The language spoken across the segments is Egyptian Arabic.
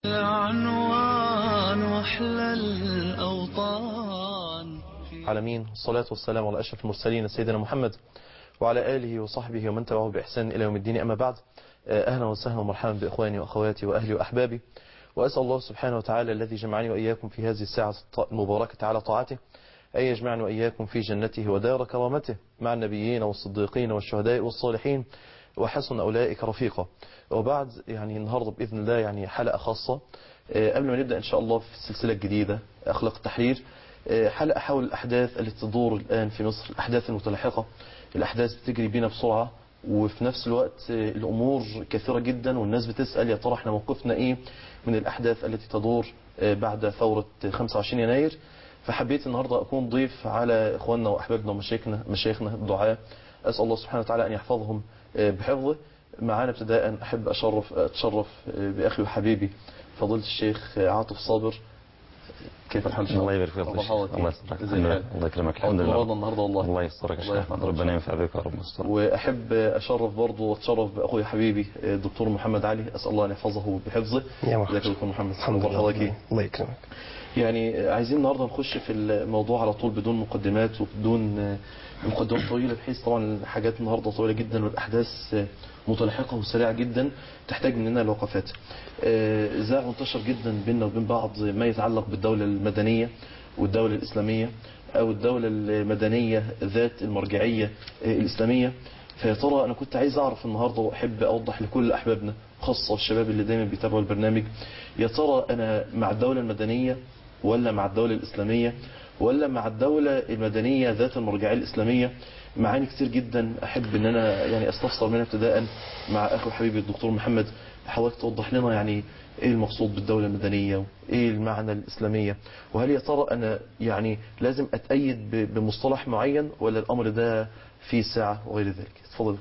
العنوان واحلى الأوطان العالمين والصلاة والسلام على أشرف المرسلين سيدنا محمد وعلى آله وصحبه ومن تبعه بإحسان إلى يوم الدين أما بعد أهلا وسهلا ومرحبا بإخواني وأخواتي وأهلي وأحبابي وأسأل الله سبحانه وتعالى الذي جمعني وإياكم في هذه الساعة المباركة على طاعته أن يجمعني وإياكم في جنته ودار كرامته مع النبيين والصديقين والشهداء والصالحين وحسن أولئك رفيقا وبعد يعني النهاردة بإذن الله يعني حلقة خاصة قبل ما نبدأ إن شاء الله في السلسلة الجديدة أخلاق التحرير حلقة حول الأحداث التي تدور الآن في مصر الأحداث المتلاحقة الأحداث بتجري بينا بسرعة وفي نفس الوقت الأمور كثيرة جدا والناس بتسأل يا ترى احنا موقفنا إيه من الأحداث التي تدور بعد ثورة 25 يناير فحبيت النهاردة أكون ضيف على إخواننا وأحبابنا ومشايخنا مشايخنا الدعاء أسأل الله سبحانه وتعالى أن يحفظهم بحفظه معانا ابتداء أحب أشرف أتشرف بأخي وحبيبي فضيلة الشيخ عاطف صابر كيف الحال شيخ؟ الله يبارك فيك الله يحفظك الله يسترك الله يكرمك الحمد لله النهارده النهارده والله الله يسترك يا الله شيخ يحفظك. ربنا ينفع بك يا رب يستر واحب اشرف برضه واتشرف باخوي حبيبي الدكتور محمد علي اسال الله ان يحفظه بحفظه يا مرحبا. ازيك يا دكتور محمد الحمد أخبار حضرتك لله إيه؟ الله يكرمك يعني عايزين النهارده نخش في الموضوع على طول بدون مقدمات وبدون مقدمات طويله بحيث طبعا الحاجات النهارده طويله جدا والاحداث متلاحقه وسريعه جدا تحتاج مننا الوقفات. آه، زاع منتشر جدا بيننا وبين بعض ما يتعلق بالدوله المدنيه والدوله الاسلاميه او الدوله المدنيه ذات المرجعيه آه، الاسلاميه فيا ترى انا كنت عايز اعرف النهارده واحب اوضح لكل احبابنا خاصه الشباب اللي دايما بيتابعوا البرنامج يا ترى انا مع الدوله المدنيه ولا مع الدولة الإسلامية ولا مع الدولة المدنية ذات المرجعية الإسلامية معاني كتير جدا أحب أن أنا يعني أستفسر منها ابتداء مع أخي وحبيبي الدكتور محمد حضرتك توضح لنا يعني إيه المقصود بالدولة المدنية وإيه المعنى الإسلامية وهل يا ترى أنا يعني لازم أتأيد ب- بمصطلح معين ولا الأمر ده فيه ساعة وغير ذلك تفضل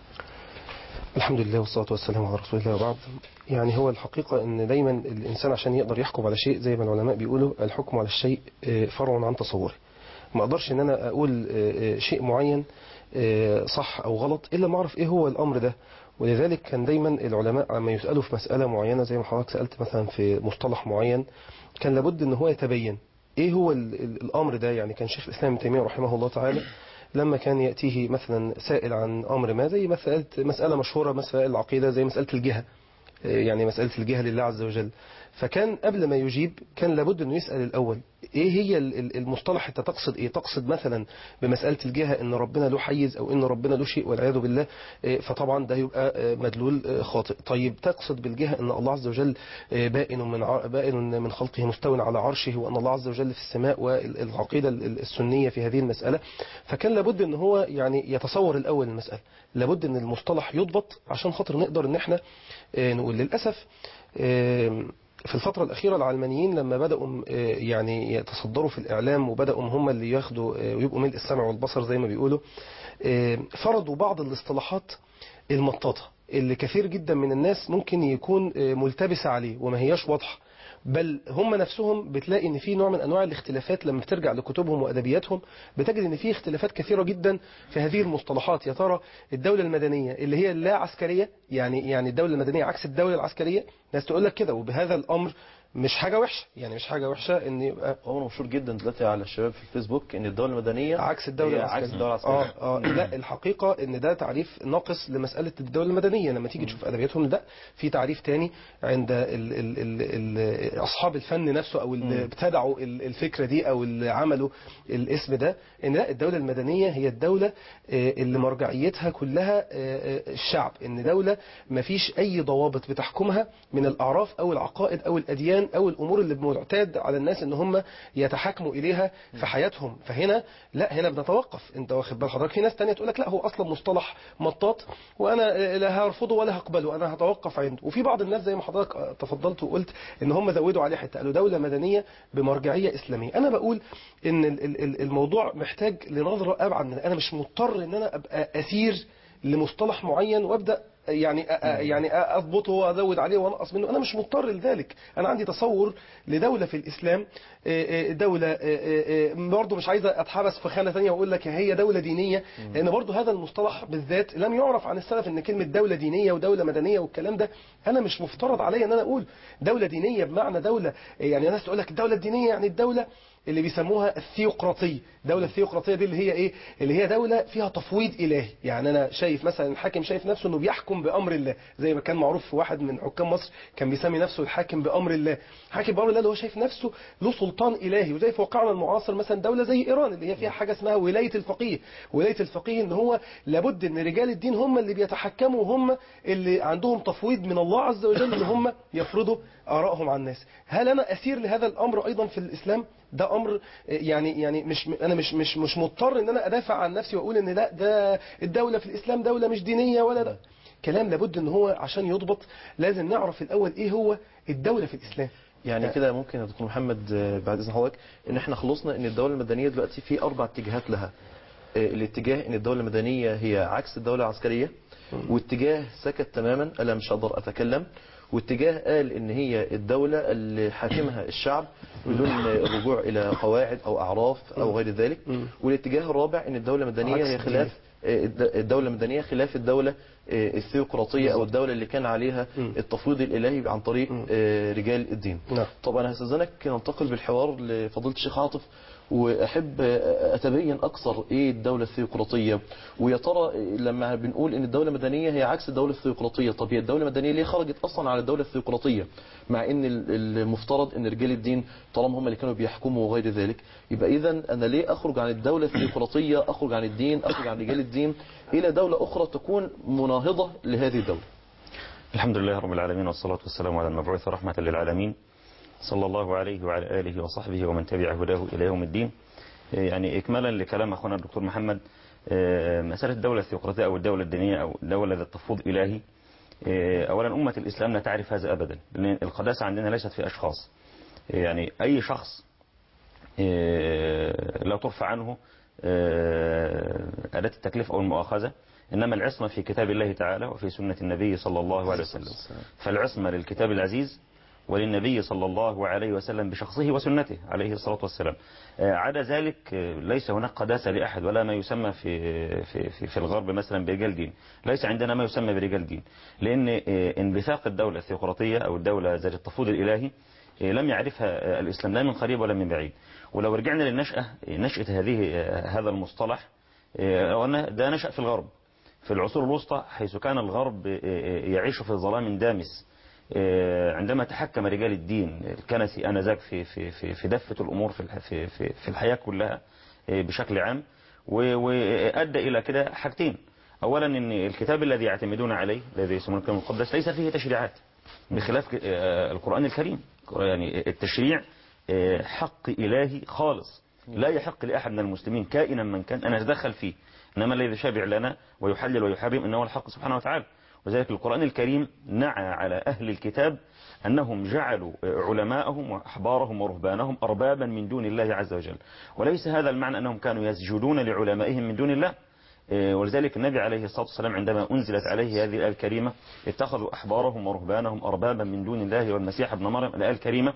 الحمد لله والصلاة والسلام على رسول الله وبعد يعني هو الحقيقة ان دايما الانسان عشان يقدر يحكم على شيء زي ما العلماء بيقولوا الحكم على الشيء آه، فرع عن تصوره ما اقدرش ان انا اقول آه، آه، شيء معين آه، صح او غلط الا ما اعرف ايه هو الامر ده ولذلك كان دايما العلماء لما يسألوا في مسألة معينة زي ما حضرتك سألت مثلا في مصطلح معين كان لابد ان هو يتبين ايه هو ال- ال- الامر ده يعني كان شيخ الاسلام ابن تيمية رحمه الله تعالى لما كان يأتيه مثلا سائل عن أمر ما زي مسألة مسألة مشهورة مسألة العقيدة زي مسألة الجهة يعني مسألة الجهة لله عز وجل فكان قبل ما يجيب كان لابد أنه يسأل الأول إيه هي ال- ال- المصطلح أنت تقصد إيه تقصد مثلا بمسألة الجهة أن ربنا له حيز أو أن ربنا له شيء والعياذ بالله إيه، فطبعا ده يبقى آه، مدلول آه، خاطئ طيب تقصد بالجهة أن الله عز وجل آه، بائن من ع- بائن من خلقه مستو على عرشه وأن الله عز وجل في السماء والعقيدة ال- السنية في هذه المسألة فكان لابد أن هو يعني يتصور الأول المسألة لابد أن المصطلح يضبط عشان خاطر نقدر أن احنا آه، نقول للأسف آه، في الفترة الأخيرة العلمانيين لما بدأوا آه، يعني يتصدروا في الإعلام وبدأوا هم اللي ياخدوا آه، ويبقوا ملء السمع والبصر زي ما بيقولوا آه، فرضوا بعض الاصطلاحات المطاطة اللي كثير جدا من الناس ممكن يكون آه، ملتبسة عليه وما هياش واضحة بل هم نفسهم بتلاقي ان في نوع من انواع الاختلافات لما بترجع لكتبهم وادبياتهم بتجد ان في اختلافات كثيره جدا في هذه المصطلحات يا ترى الدوله المدنيه اللي هي لا عسكريه يعني يعني الدوله المدنيه عكس الدوله العسكريه ناس تقول لك كده وبهذا الامر مش حاجه وحشه يعني مش حاجه وحشه ان يبقى أمر مشهور جدا دلوقتي على الشباب في الفيسبوك إن الدولة المدنية عكس الدولة هي العسكرية عكس الدولة العسكرية اه اه لا الحقيقة ان ده تعريف ناقص لمسألة الدولة المدنية لما تيجي تشوف ادبياتهم لا في تعريف تاني عند ال ال ال ال اصحاب الفن نفسه او اللي ابتدعوا ال- الفكرة دي او اللي عملوا الاسم ده ان لا الدولة المدنية هي الدولة آه، اللي مرجعيتها كلها آه، آه، الشعب ان دولة ما فيش اي ضوابط بتحكمها من الاعراف او العقائد او الاديان او الامور اللي معتاد على الناس ان هم يتحاكموا اليها في حياتهم فهنا لا هنا بنتوقف انت واخد بال حضرتك في ناس تانية تقول لك لا هو اصلا مصطلح مطاط وانا لا هرفضه ولا هقبله انا هتوقف عنده وفي بعض الناس زي ما حضرتك تفضلت وقلت ان هم زودوا عليه حته قالوا دوله مدنيه بمرجعيه اسلاميه انا بقول ان ال- ال- ال- الموضوع محتاج لنظره ابعد من انا مش مضطر ان انا ابقى اسير لمصطلح معين وابدا يعني أ- أ- يعني أ- اضبطه وازود عليه وانقص منه انا مش مضطر لذلك انا عندي تصور لدوله في الاسلام آه، آه، دوله آه، آه، آه، برضه مش عايز اتحبس في خانه ثانيه واقول لك هي دوله دينيه لان برضه هذا المصطلح بالذات لم يعرف عن السلف ان كلمه دوله دينيه ودوله مدنيه والكلام ده انا مش مفترض عليا ان انا اقول دوله دينيه بمعنى دوله يعني الناس تقول لك الدوله الدينيه يعني الدوله اللي بيسموها الثيوقراطية الدولة الثيوقراطية دي اللي هي ايه اللي هي دولة فيها تفويض إلهي يعني أنا شايف مثلا الحاكم شايف نفسه أنه بيحكم بأمر الله زي ما كان معروف في واحد من حكام مصر كان بيسمي نفسه الحاكم بأمر الله حاكم بأمر الله اللي هو شايف نفسه له سلطان إلهي وزي في واقعنا المعاصر مثلا دولة زي إيران اللي هي فيها حاجة اسمها ولاية الفقيه ولاية الفقيه ان هو لابد ان رجال الدين هم اللي بيتحكموا وهم اللي عندهم تفويض من الله عز وجل ان هم يفرضوا آرائهم على الناس هل أنا أسير لهذا الأمر أيضا في الإسلام ده امر يعني يعني مش انا مش مش مش مضطر ان انا ادافع عن نفسي واقول ان لا ده الدوله في الاسلام دوله مش دينيه ولا ده كلام لابد ان هو عشان يضبط لازم نعرف الاول ايه هو الدوله في الاسلام يعني كده ممكن يا دكتور محمد آه، بعد اذن حضرتك ان احنا خلصنا ان الدوله المدنيه دلوقتي في اربع اتجاهات لها آه، الاتجاه ان الدوله المدنيه هي عكس الدوله العسكريه واتجاه سكت تماما انا مش هقدر اتكلم واتجاه قال ان هي الدوله اللي حاكمها الشعب بدون الرجوع الى قواعد او اعراف او غير ذلك والاتجاه الرابع ان الدوله المدنيه عكس هي خلاف آه، الد- الدولة المدنية خلاف الدولة آه، الثيوقراطية أو الدولة اللي كان عليها التفويض الإلهي عن طريق آه، رجال الدين نعم. طب أنا هستأذنك ننتقل بالحوار لفضيلة الشيخ عاطف وأحب آه، أتبين أكثر إيه الدولة الثيوقراطية ويا ترى آه، لما بنقول إن الدولة المدنية هي عكس الدولة الثيوقراطية طب هي الدولة المدنية ليه خرجت أصلا على الدولة الثيوقراطية مع إن ال- المفترض إن رجال الدين طالما هم اللي كانوا بيحكموا وغير ذلك يبقى إذا أنا ليه أخرج عن الدولة الثيوقراطية أخرج عن الدين أخرج عن رجال الدين إلى دولة أخرى تكون مناهضة لهذه الدولة الحمد لله رب العالمين والصلاة والسلام على المبعوث رحمة للعالمين صلى الله عليه وعلى آله وصحبه ومن تبع هداه إلى يوم الدين يعني إكمالا لكلام أخونا الدكتور محمد آه، مسألة الدولة الثيوقراطية أو الدولة الدينية أو الدولة ذات تفوض إلهي آه، أولا أمة الإسلام لا تعرف هذا أبدا لأن القداسة عندنا ليست في أشخاص يعني أي شخص آه، لا ترفع عنه آه، أداة التكليف أو المؤاخذة إنما العصمة في كتاب الله تعالى وفي سنة النبي صلى الله عليه وسلم فالعصمة للكتاب العزيز وللنبي صلى الله عليه وسلم بشخصه وسنته عليه الصلاة والسلام آه، عدا ذلك آه، ليس هناك قداسة لأحد ولا ما يسمى في في في, في الغرب مثلا برجال دين ليس عندنا ما يسمى برجال دين لأن آه، انبثاق الدولة الثيوقراطية أو الدولة ذات التفوض الإلهي آه، لم يعرفها آه، الإسلام لا من قريب ولا من بعيد ولو رجعنا للنشأة آه، نشأة هذه آه، هذا المصطلح آه، وأن ده نشأ في الغرب في العصور الوسطى حيث كان الغرب آه، آه، يعيش في ظلام دامس آه، عندما تحكم رجال الدين الكنسي آنذاك في في في في دفة الأمور في الح- في في في الحياة كلها آه، بشكل عام و- وأدى إلى كده حاجتين أولا أن الكتاب الذي يعتمدون عليه الذي يسمونه الكتاب المقدس ليس فيه تشريعات بخلاف ك- آه، القرآن الكريم يعني التشريع آه، حق إلهي خالص لا يحق لأحد من المسلمين كائنا من كان أن يتدخل فيه إنما الذي يشابع لنا ويحلل ويحرم إنه الحق سبحانه وتعالى وذلك القرآن الكريم نعى على أهل الكتاب أنهم جعلوا علماءهم وأحبارهم ورهبانهم أربابا من دون الله عز وجل وليس هذا المعنى أنهم كانوا يسجدون لعلمائهم من دون الله إيه، ولذلك النبي عليه الصلاة والسلام عندما أنزلت عليه هذه الآية الكريمة اتخذوا أحبارهم ورهبانهم أربابا من دون الله والمسيح ابن مريم الآية الكريمة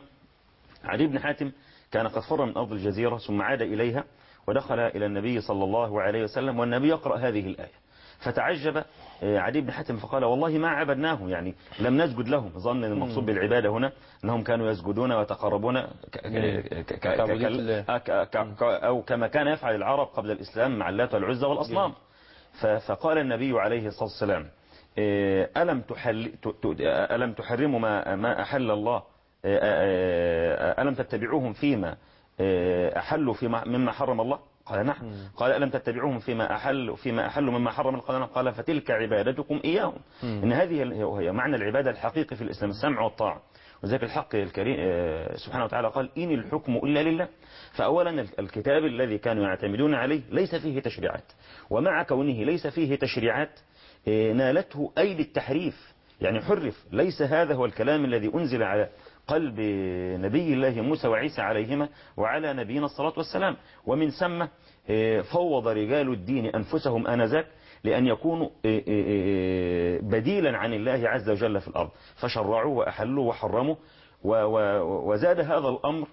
علي بن حاتم كان قد فر من أرض الجزيرة ثم عاد إليها ودخل إلى النبي صلى الله عليه وسلم والنبي يقرأ هذه الآية فتعجب آه، علي بن حاتم فقال والله ما عبدناه يعني لم نسجد لهم ظن أن المقصود بالعبادة هنا أنهم كانوا يسجدون ويتقربون ك- ك- ك- ك- كعبودية الله. ك- ك- ك- أو كما كان يفعل العرب قبل الإسلام مع اللات والعزى والأصنام ف- فقال النبي عليه الصلاة والسلام آه، ألم تحل ت- ت- ألم تحرموا ما ما أحل الله آه، آه، آه، ألم تتبعوهم فيما آه، أحلوا فيما مما حرم الله قال نعم قال ألم تتبعوهم فيما أحلوا فيما أحلوا مما حرم قال نعم قال فتلك عبادتكم إياهم إن هذه ال- هي معنى العبادة الحقيقي في الإسلام السمع والطاعة وذلك الحق الكريم آه، سبحانه وتعالى قال إن الحكم إلا لله فأولا ال- الكتاب الذي كانوا يعتمدون عليه ليس فيه تشريعات ومع كونه ليس فيه تشريعات آه، نالته أيدي التحريف يعني حرف ليس هذا هو الكلام الذي أنزل على قلب نبي الله موسى وعيسى عليهما وعلى نبينا الصلاة والسلام ومن ثم آه، فوض رجال الدين أنفسهم آنذاك لأن يكونوا إيه إيه إيه بديلا عن الله عز وجل في الأرض فشرعوا وأحلوا وحرموا و- و- وزاد هذا الأمر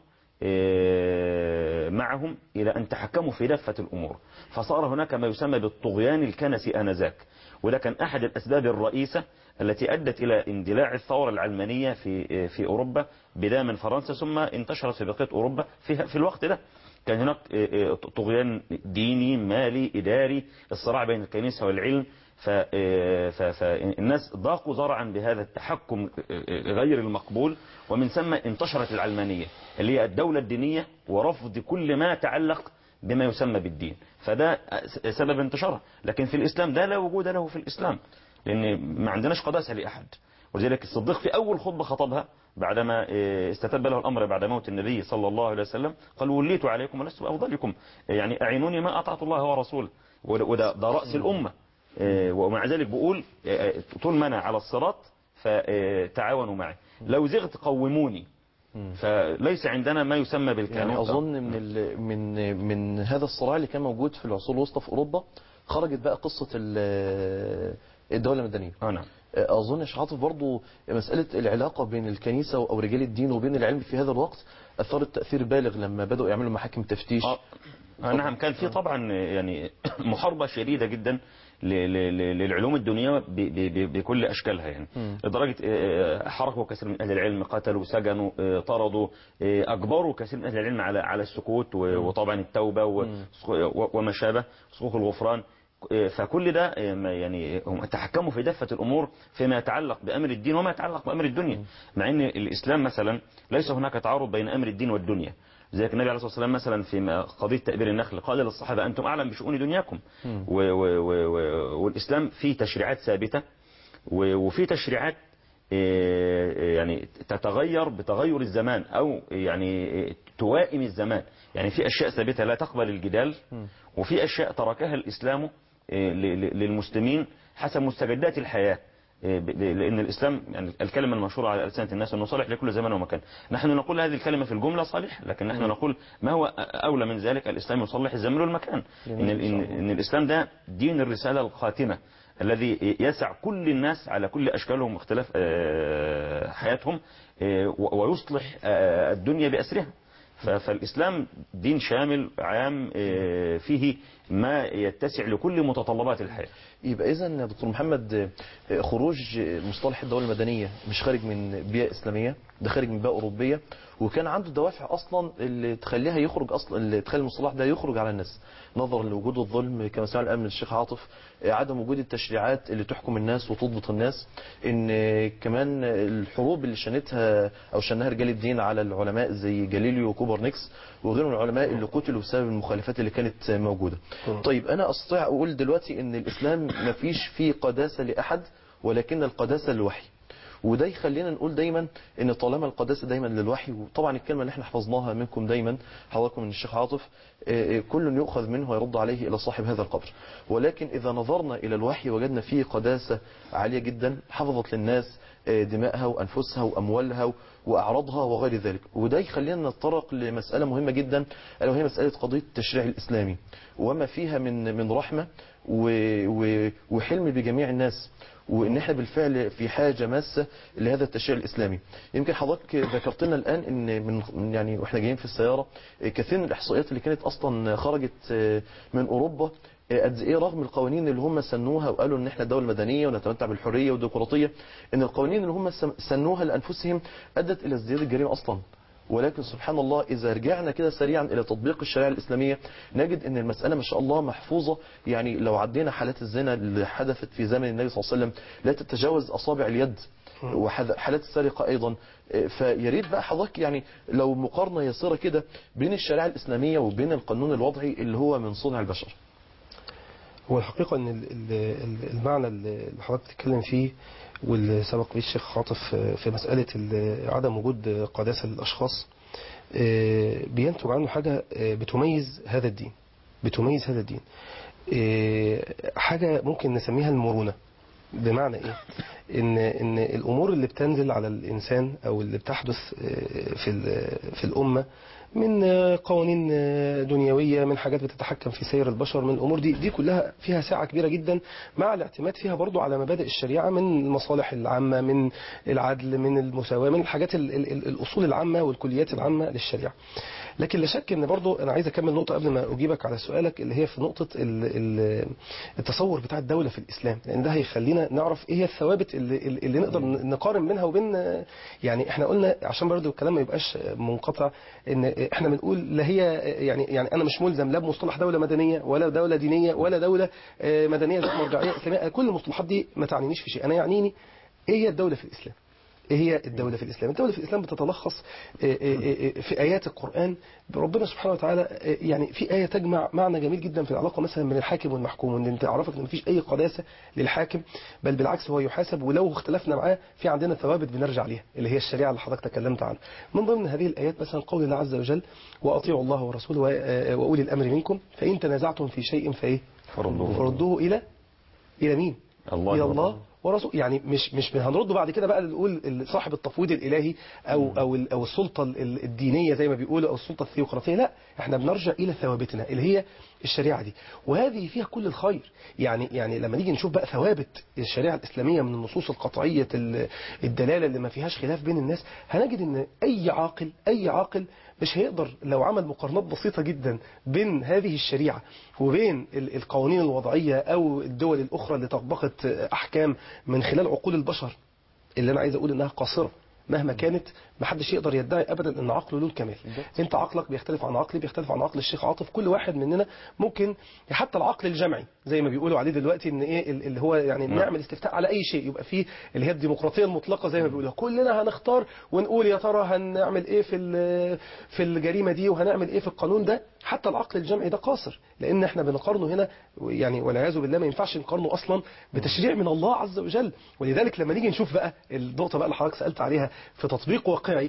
إيه، معهم إلى أن تحكموا في دفة الأمور فصار هناك ما يسمى بالطغيان الكنسي آنذاك وده كان أحد الأسباب الرئيسة التي أدت إلى اندلاع الثورة العلمانية في في أوروبا بداية من فرنسا ثم انتشرت في بقية أوروبا في في الوقت ده كان هناك طغيان ديني مالي إداري الصراع بين الكنيسة والعلم ف- ف- فالناس ضاقوا ذرعا بهذا التحكم غير المقبول ومن ثم انتشرت العلمانية اللي هي الدولة الدينية ورفض كل ما يتعلق بما يسمى بالدين فده سبب انتشارها لكن في الإسلام ده لا وجود له في الإسلام لأن ما عندناش قداسة لأحد ولذلك الصديق في أول خطبة خطبها بعدما استتب له الأمر بعد موت النبي صلى الله عليه وسلم قال وليت عليكم ولست بأفضلكم يعني أعينوني ما أطعت الله ورسوله وده وده ده رأس الأمة ومع ذلك بقول طول ما أنا على الصراط فتعاونوا معي لو زغت قوموني فليس عندنا ما يسمى بالكلام يعني أظن من ال... من من هذا الصراع اللي كان موجود في العصور الوسطى في أوروبا خرجت بقى قصة ال- الدولة المدنية آه نعم أظن يا شيخ عاطف برضو مسألة العلاقة بين الكنيسة أو رجال الدين وبين العلم في هذا الوقت أثرت تأثير بالغ لما بدأوا يعملوا محاكم تفتيش آه. آه نعم كان في طبعا يعني محاربة شديدة جدا ل- ل- ل- للعلوم الدنيا ب- ب- ب- بكل أشكالها يعني لدرجة آه، حركوا كثير من أهل العلم قتلوا سجنوا آه، طردوا آه، أجبروا كثير من أهل العلم على على السكوت و- وطبعا التوبة و- و- وما شابه صكوك الغفران آه، فكل ده آه، ما يعني هم تحكموا في دفة الأمور فيما يتعلق بأمر الدين وما يتعلق بأمر الدنيا مع أن الإسلام مثلا ليس هناك تعارض بين أمر الدين والدنيا زي النبي عليه الصلاة والسلام مثلا في قضية تأبير النخل قال للصحابة أنتم أعلم بشؤون دنياكم و و و و والإسلام فيه تشريعات ثابتة و- وفي تشريعات آه، يعني تتغير بتغير الزمان أو يعني آه، توائم الزمان يعني في أشياء ثابتة لا تقبل الجدال وفي أشياء تركها الإسلام آه، ل- ل- للمسلمين حسب مستجدات الحياة آه، ب- ب- لأن الإسلام يعني الكلمة المشهورة على ألسنة الناس أنه صالح لكل زمان ومكان نحن نقول هذه الكلمة في الجملة صالح لكن نحن نقول ما هو أولى من ذلك الإسلام يصلح الزمان والمكان إن, ال- إن, إن الإسلام ده دين الرسالة الخاتمة الذي يسع كل الناس على كل أشكالهم واختلاف آه، حياتهم آه، و- ويصلح آه، الدنيا بأسرها ف- فالإسلام دين شامل عام آه، فيه ما يتسع لكل متطلبات الحياة يبقى إذا يا دكتور محمد آه، خروج مصطلح الدولة المدنية مش خارج من بيئة إسلامية ده خارج من بيئة أوروبية وكان عنده دوافع أصلا اللي تخليها يخرج أصلا اللي تخلي المصطلح ده يخرج على الناس نظرا لوجود الظلم كما سمعنا الآن من الشيخ عاطف آه، عدم وجود التشريعات اللي تحكم الناس وتضبط الناس إن آه، كمان الحروب اللي شنتها أو شنها رجال الدين على العلماء زي جاليليو وكوبرنيكس وغيرهم من العلماء اللي قتلوا بسبب المخالفات اللي كانت موجودة طيب أنا أستطيع أقول دلوقتي إن الإسلام مفيش فيه قداسة لأحد ولكن القداسة للوحي وده يخلينا نقول دايما ان طالما القداسه دايما للوحي وطبعا الكلمه اللي احنا حفظناها منكم دايما حضراتكم من الشيخ عاطف آه، آه، كل يؤخذ منه ويرد عليه الى صاحب هذا القبر ولكن اذا نظرنا الى الوحي وجدنا فيه قداسه عاليه جدا حفظت للناس آه، دمائها وانفسها واموالها واعراضها وغير ذلك وده يخلينا نتطرق لمساله مهمه جدا الا وهي مساله قضيه التشريع الاسلامي وما فيها من من رحمه و- و- وحلم بجميع الناس وان احنا بالفعل في حاجه ماسه لهذا التشريع الاسلامي يمكن حضرتك ذكرت لنا الان ان من من يعني واحنا جايين في السياره كثير من الاحصائيات اللي كانت اصلا خرجت من اوروبا قد ايه رغم القوانين اللي هم سنوها وقالوا ان احنا دوله مدنيه ونتمتع بالحريه والديمقراطيه ان القوانين اللي هم سنوها لانفسهم ادت الى ازدياد الجريمه اصلا ولكن سبحان الله إذا رجعنا كده سريعا إلى تطبيق الشريعة الإسلامية نجد أن المسألة ما شاء الله محفوظة يعني لو عدينا حالات الزنا اللي حدثت في زمن النبي صلى الله عليه وسلم لا تتجاوز أصابع اليد وحالات السرقة أيضا فياريت بقى حضرتك يعني لو مقارنة يسيرة كده بين الشريعة الإسلامية وبين القانون الوضعي اللي هو من صنع البشر هو الحقيقة أن ال- ال- ال- المعنى اللي حضرتك بتتكلم فيه واللي سبق به الشيخ عاطف في مسألة ال- عدم وجود قداسة للأشخاص آه، بينتج عنه حاجة آه، بتميز هذا الدين بتميز هذا الدين آه، حاجة ممكن نسميها المرونة بمعنى إيه ان ان الامور اللي بتنزل على الانسان او اللي بتحدث آه، في ال- في الامه من آه، قوانين آه، دنيويه من حاجات بتتحكم في سير البشر من الامور دي دي كلها فيها سعه كبيره جدا مع الاعتماد فيها برضو على مبادئ الشريعه من المصالح العامه من العدل من المساواه من الحاجات ال- ال- ال- الاصول العامه والكليات العامه للشريعه لكن لا شك ان برضو انا عايز اكمل نقطه قبل ما اجيبك على سؤالك اللي هي في نقطه ال- ال- التصور بتاع الدوله في الاسلام لان ده هيخلينا نعرف ايه هي الثوابت اللي, اللي نقدر نقارن بينها وبين يعني احنا قلنا عشان برضو الكلام ما يبقاش منقطع ان احنا بنقول لا هي يعني يعني انا مش ملزم لا بمصطلح دوله مدنيه ولا دوله دينيه ولا دوله آه، مدنيه ذات مرجعيه اسلاميه كل المصطلحات دي ما تعنينيش في شيء انا يعنيني ايه هي الدوله في الاسلام ايه هي الدولة في الإسلام الدولة في الإسلام بتتلخص آه، آه، آه، في آيات القرآن ربنا سبحانه وتعالى آه، يعني في آية تجمع معنى جميل جدا في العلاقة مثلا من الحاكم والمحكوم وان انت عرفت ان مفيش أي قداسة للحاكم بل بالعكس هو يحاسب ولو اختلفنا معاه في عندنا ثوابت بنرجع ليها اللي هي الشريعة اللي حضرتك تكلمت عنها من ضمن هذه الآيات مثلا قول الله عز وجل وأطيعوا الله ورسوله و- آه، وأولي الأمر منكم فإن تنازعتم في شيء فإيه فردوه. فردوه إلى إلى مين الله الى ورسوله. الله ورسول يعني مش مش هنرده بعد كده بقى نقول صاحب التفويض الالهي او او ال- او السلطه ال- الدينيه زي ما بيقولوا او السلطه الثيوقراطيه لا احنا بنرجع الى ثوابتنا اللي هي الشريعه دي وهذه فيها كل الخير يعني يعني لما نيجي نشوف بقى ثوابت الشريعه الاسلاميه من النصوص القطعيه ال- الدلاله اللي ما فيهاش خلاف بين الناس هنجد ان اي عاقل اي عاقل مش هيقدر لو عمل مقارنات بسيطة جدا بين هذه الشريعة وبين ال- القوانين الوضعية أو الدول الأخرى اللي طبقت أحكام من خلال عقول البشر اللي أنا عايز أقول إنها قاصرة مهما كانت محدش يقدر يدعي ابدا ان عقله له الكمال انت عقلك بيختلف عن عقلي بيختلف عن عقل الشيخ عاطف كل واحد مننا ممكن حتى العقل الجمعي زي ما بيقولوا عليه دلوقتي ان ايه ال- اللي هو يعني نعم. نعمل استفتاء على اي شيء يبقى فيه اللي هي الديمقراطيه المطلقه زي ما بيقولوا كلنا هنختار ونقول يا ترى هنعمل ايه في ال- في الجريمه دي وهنعمل ايه في القانون ده حتى العقل الجمعي ده قاصر لان احنا بنقارنه هنا يعني والعياذ بالله ما ينفعش نقارنه اصلا بتشريع من الله عز وجل ولذلك لما نيجي نشوف بقى النقطه بقى اللي حضرتك سالت عليها في تطبيق واقعي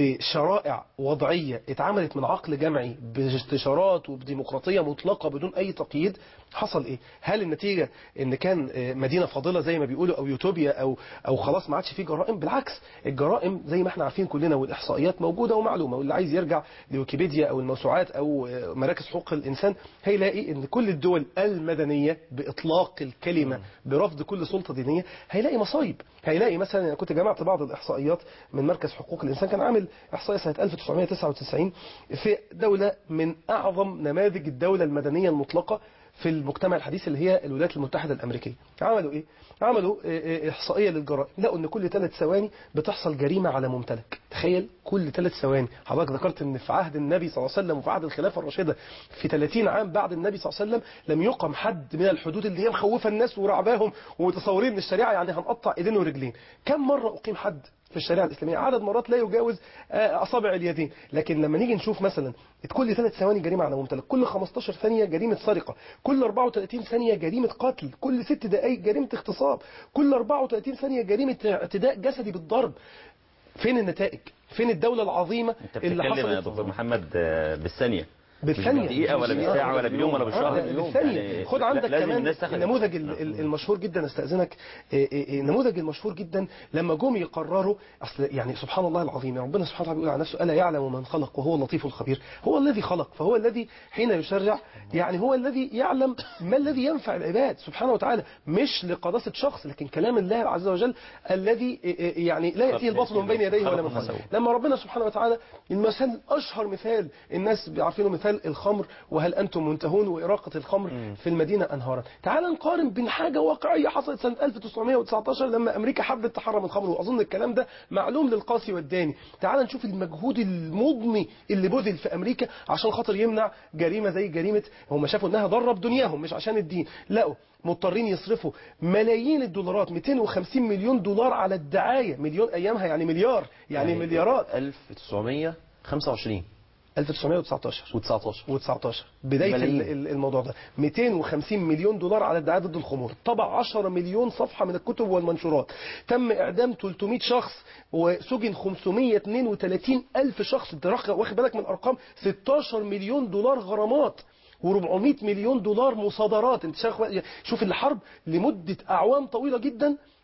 لشرائع وضعيه اتعملت من عقل جمعي باستشارات وبديمقراطيه مطلقه بدون اي تقييد حصل ايه هل النتيجه ان كان آه، مدينه فاضله زي ما بيقولوا او يوتوبيا او او خلاص ما عادش فيه جرائم بالعكس الجرائم زي ما احنا عارفين كلنا والاحصائيات موجوده ومعلومه واللي عايز يرجع لويكيبيديا او الموسوعات او آه، مراكز حقوق الانسان هيلاقي ان كل الدول المدنيه باطلاق الكلمه برفض كل سلطه دينيه هيلاقي مصايب هيلاقي مثلا انا كنت جمعت بعض الاحصائيات من مركز حقوق الانسان كان عامل احصائيه سنه 1999 في دوله من اعظم نماذج الدوله المدنيه المطلقه في المجتمع الحديث اللي هي الولايات المتحدة الأمريكية عملوا إيه؟ عملوا آه، آه، إحصائية للجرائم لقوا إن كل ثلاث ثواني بتحصل جريمة على ممتلك تخيل كل ثلاث ثواني حضرتك ذكرت إن في عهد النبي صلى الله عليه وسلم وفي عهد الخلافة الراشدة في 30 عام بعد النبي صلى الله عليه وسلم لم يقم حد من الحدود اللي هي مخوفة الناس ورعباهم ومتصورين إن الشريعة يعني هنقطع إيدين ورجلين كم مرة أقيم حد في الشريعة الإسلامية عدد مرات لا يجاوز آه، أصابع اليدين لكن لما نيجي نشوف مثلا كل ثلاث ثواني جريمة على ممتلك كل 15 ثانية جريمة سرقة كل 34 ثانية جريمة قتل كل ست دقائق جريمة اغتصاب كل 34 ثانية جريمة اعتداء جسدي بالضرب فين النتائج فين الدولة العظيمة انت اللي بتتكلم يا حصلت دكتور محمد آه، بالثانية بالثانية مش بالدقيقة ولا مش بالساعة ولا باليوم ولا آه، بالشهر ده بالثانية يعني خد لا- عندك لازم كمان الناس تاخد- النموذج ال- ال- المشهور جدا استأذنك آه، آه، آه، النموذج المشهور جدا لما جم يقرروا اصل يعني سبحان الله العظيم يعني ربنا سبحانه وتعالى بيقول عن نفسه الا يعلم من خلق وهو اللطيف الخبير هو الذي خلق فهو الذي حين يشرع يعني هو الذي يعلم ما الذي ينفع العباد سبحانه وتعالى مش لقداسة شخص لكن كلام الله عز وجل الذي آه، آه، يعني لا يأتيه الباطل من بين يديه ولا من خلفه لما ربنا سبحانه وتعالى المثال اشهر مثال الناس بيعرفينه مثال الخمر وهل انتم منتهون واراقه الخمر في المدينه انهارا تعال نقارن بين حاجه واقعيه حصلت سنه 1919 لما امريكا حبت تحرم الخمر واظن الكلام ده معلوم للقاسي والداني تعال نشوف المجهود المضني اللي بذل في امريكا عشان خاطر يمنع جريمه زي جريمه هم شافوا انها ضرب دنياهم مش عشان الدين لقوا مضطرين يصرفوا ملايين الدولارات 250 مليون دولار على الدعايه مليون ايامها يعني مليار يعني مليارات 1925 1919 و19 و19 بداية ملايين. ال- ال- الموضوع ده 250 مليون دولار على الدعاية ضد الخمور طبع 10 مليون صفحة من الكتب والمنشورات تم إعدام 300 شخص وسجن 532 ألف شخص انت راخ- واخد بالك من الأرقام 16 مليون دولار غرامات و400 مليون دولار مصادرات انت شايف- شوف الحرب لمدة أعوام طويلة جدا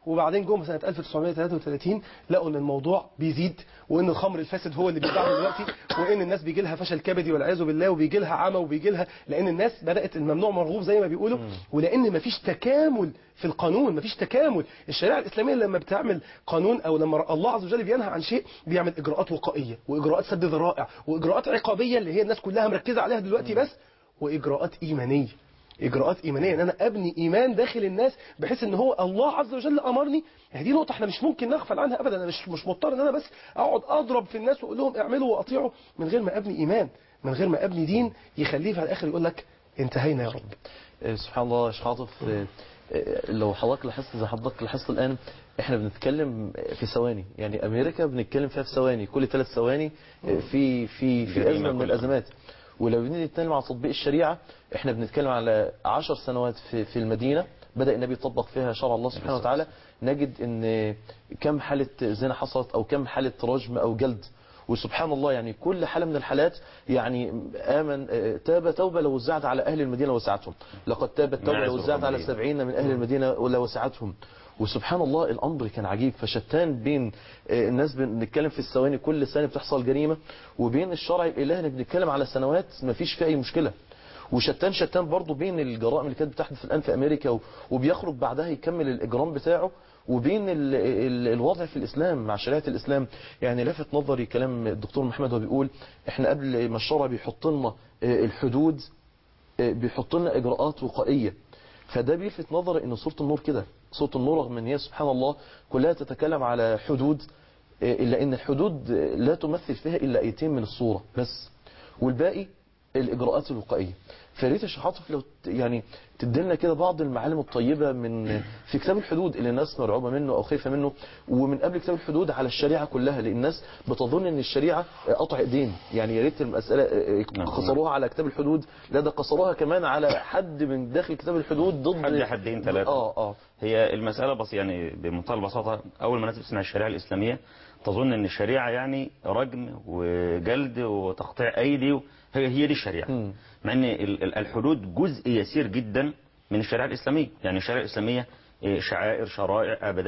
وبعدين جم سنه 1933 لقوا ان الموضوع بيزيد وان الخمر الفاسد هو اللي بيتباع دلوقتي وان الناس بيجي لها فشل كبدي والعياذ بالله وبيجي لها عمى وبيجي لها لان الناس بدات الممنوع مرغوب زي ما بيقولوا ولان مفيش تكامل في القانون مفيش تكامل الشريعه الاسلاميه لما بتعمل قانون او لما الله عز وجل بينهى عن شيء بيعمل اجراءات وقائيه واجراءات سد ذرائع واجراءات عقابيه اللي هي الناس كلها مركزه عليها دلوقتي بس واجراءات ايمانيه اجراءات ايمانيه ان انا ابني ايمان داخل الناس بحيث ان هو الله عز وجل امرني يعني دي نقطه احنا مش ممكن نغفل عنها ابدا انا مش مش مضطر ان انا بس اقعد اضرب في الناس واقول لهم اعملوا واطيعوا من غير ما ابني ايمان من غير ما ابني دين يخليه في الاخر يقول لك انتهينا يا رب آه، سبحان الله يا شيخ عاطف آه، آه، لو حضرتك لاحظت زي حضرتك لاحظت الان احنا بنتكلم في ثواني يعني امريكا بنتكلم فيها في ثواني كل ثلاث ثواني آه، في في في جريمة ازمه من كلها. الازمات ولو بنيجي نتكلم على تطبيق الشريعه احنا بنتكلم على عشر سنوات في في المدينه بدا النبي يطبق فيها شرع الله سبحانه وتعالى نجد ان كم حاله زنا حصلت او كم حاله رجم او جلد وسبحان الله يعني كل حالة من الحالات يعني آمن آه، تاب توبة لو وزعت على أهل المدينة وسعتهم لقد تابت توبة نعم، لو وزعت على الخمرية. سبعين من أهل المدينة ولا وسعتهم وسبحان الله الأمر كان عجيب فشتان بين آه، الناس بنتكلم في الثواني كل سنة بتحصل جريمة وبين الشرع الإلهي اللي بنتكلم على سنوات ما فيش فيها أي مشكلة وشتان شتان برضه بين الجرائم اللي كانت بتحدث الآن في أمريكا و- وبيخرج بعدها يكمل الإجرام بتاعه وبين ال ال الوضع في الإسلام مع شريعة الإسلام يعني لفت نظري كلام الدكتور محمد وهو بيقول احنا قبل ما الشرع بيحط لنا آه، الحدود آه، بيحط لنا إجراءات وقائية فده بيلفت نظري ان سورة النور كده سورة النور رغم ان هي سبحان الله كلها تتكلم على حدود آه، الا ان الحدود آه، لا تمثل فيها الا ايتين من الصورة بس والباقي الاجراءات الوقائية فريت يا شيخ عاطف لو ت- يعني تدلنا كده بعض المعالم الطيبة من في كتاب الحدود اللي الناس مرعوبة منه او خايفة منه ومن قبل كتاب الحدود على الشريعة كلها لان الناس بتظن ان الشريعة آه، قطع ايدين يعني يا ريت المسألة آه، آه، نعم. قصروها على كتاب الحدود لا ده قصروها كمان على حد من داخل كتاب الحدود ضد حد حدين ثلاثة اه اه هي المسألة بس يعني بمنتهى البساطة أول ما الناس بتسمع الشريعة الإسلامية تظن أن الشريعة يعني رجم وجلد وتقطيع أيدي و- هي هي دي الشريعة مم. مع أن ال- ال- الحدود جزء يسير جدا من الشريعة الإسلامية يعني الشريعة الإسلامية إيه، شعائر شرائع أبد- آه،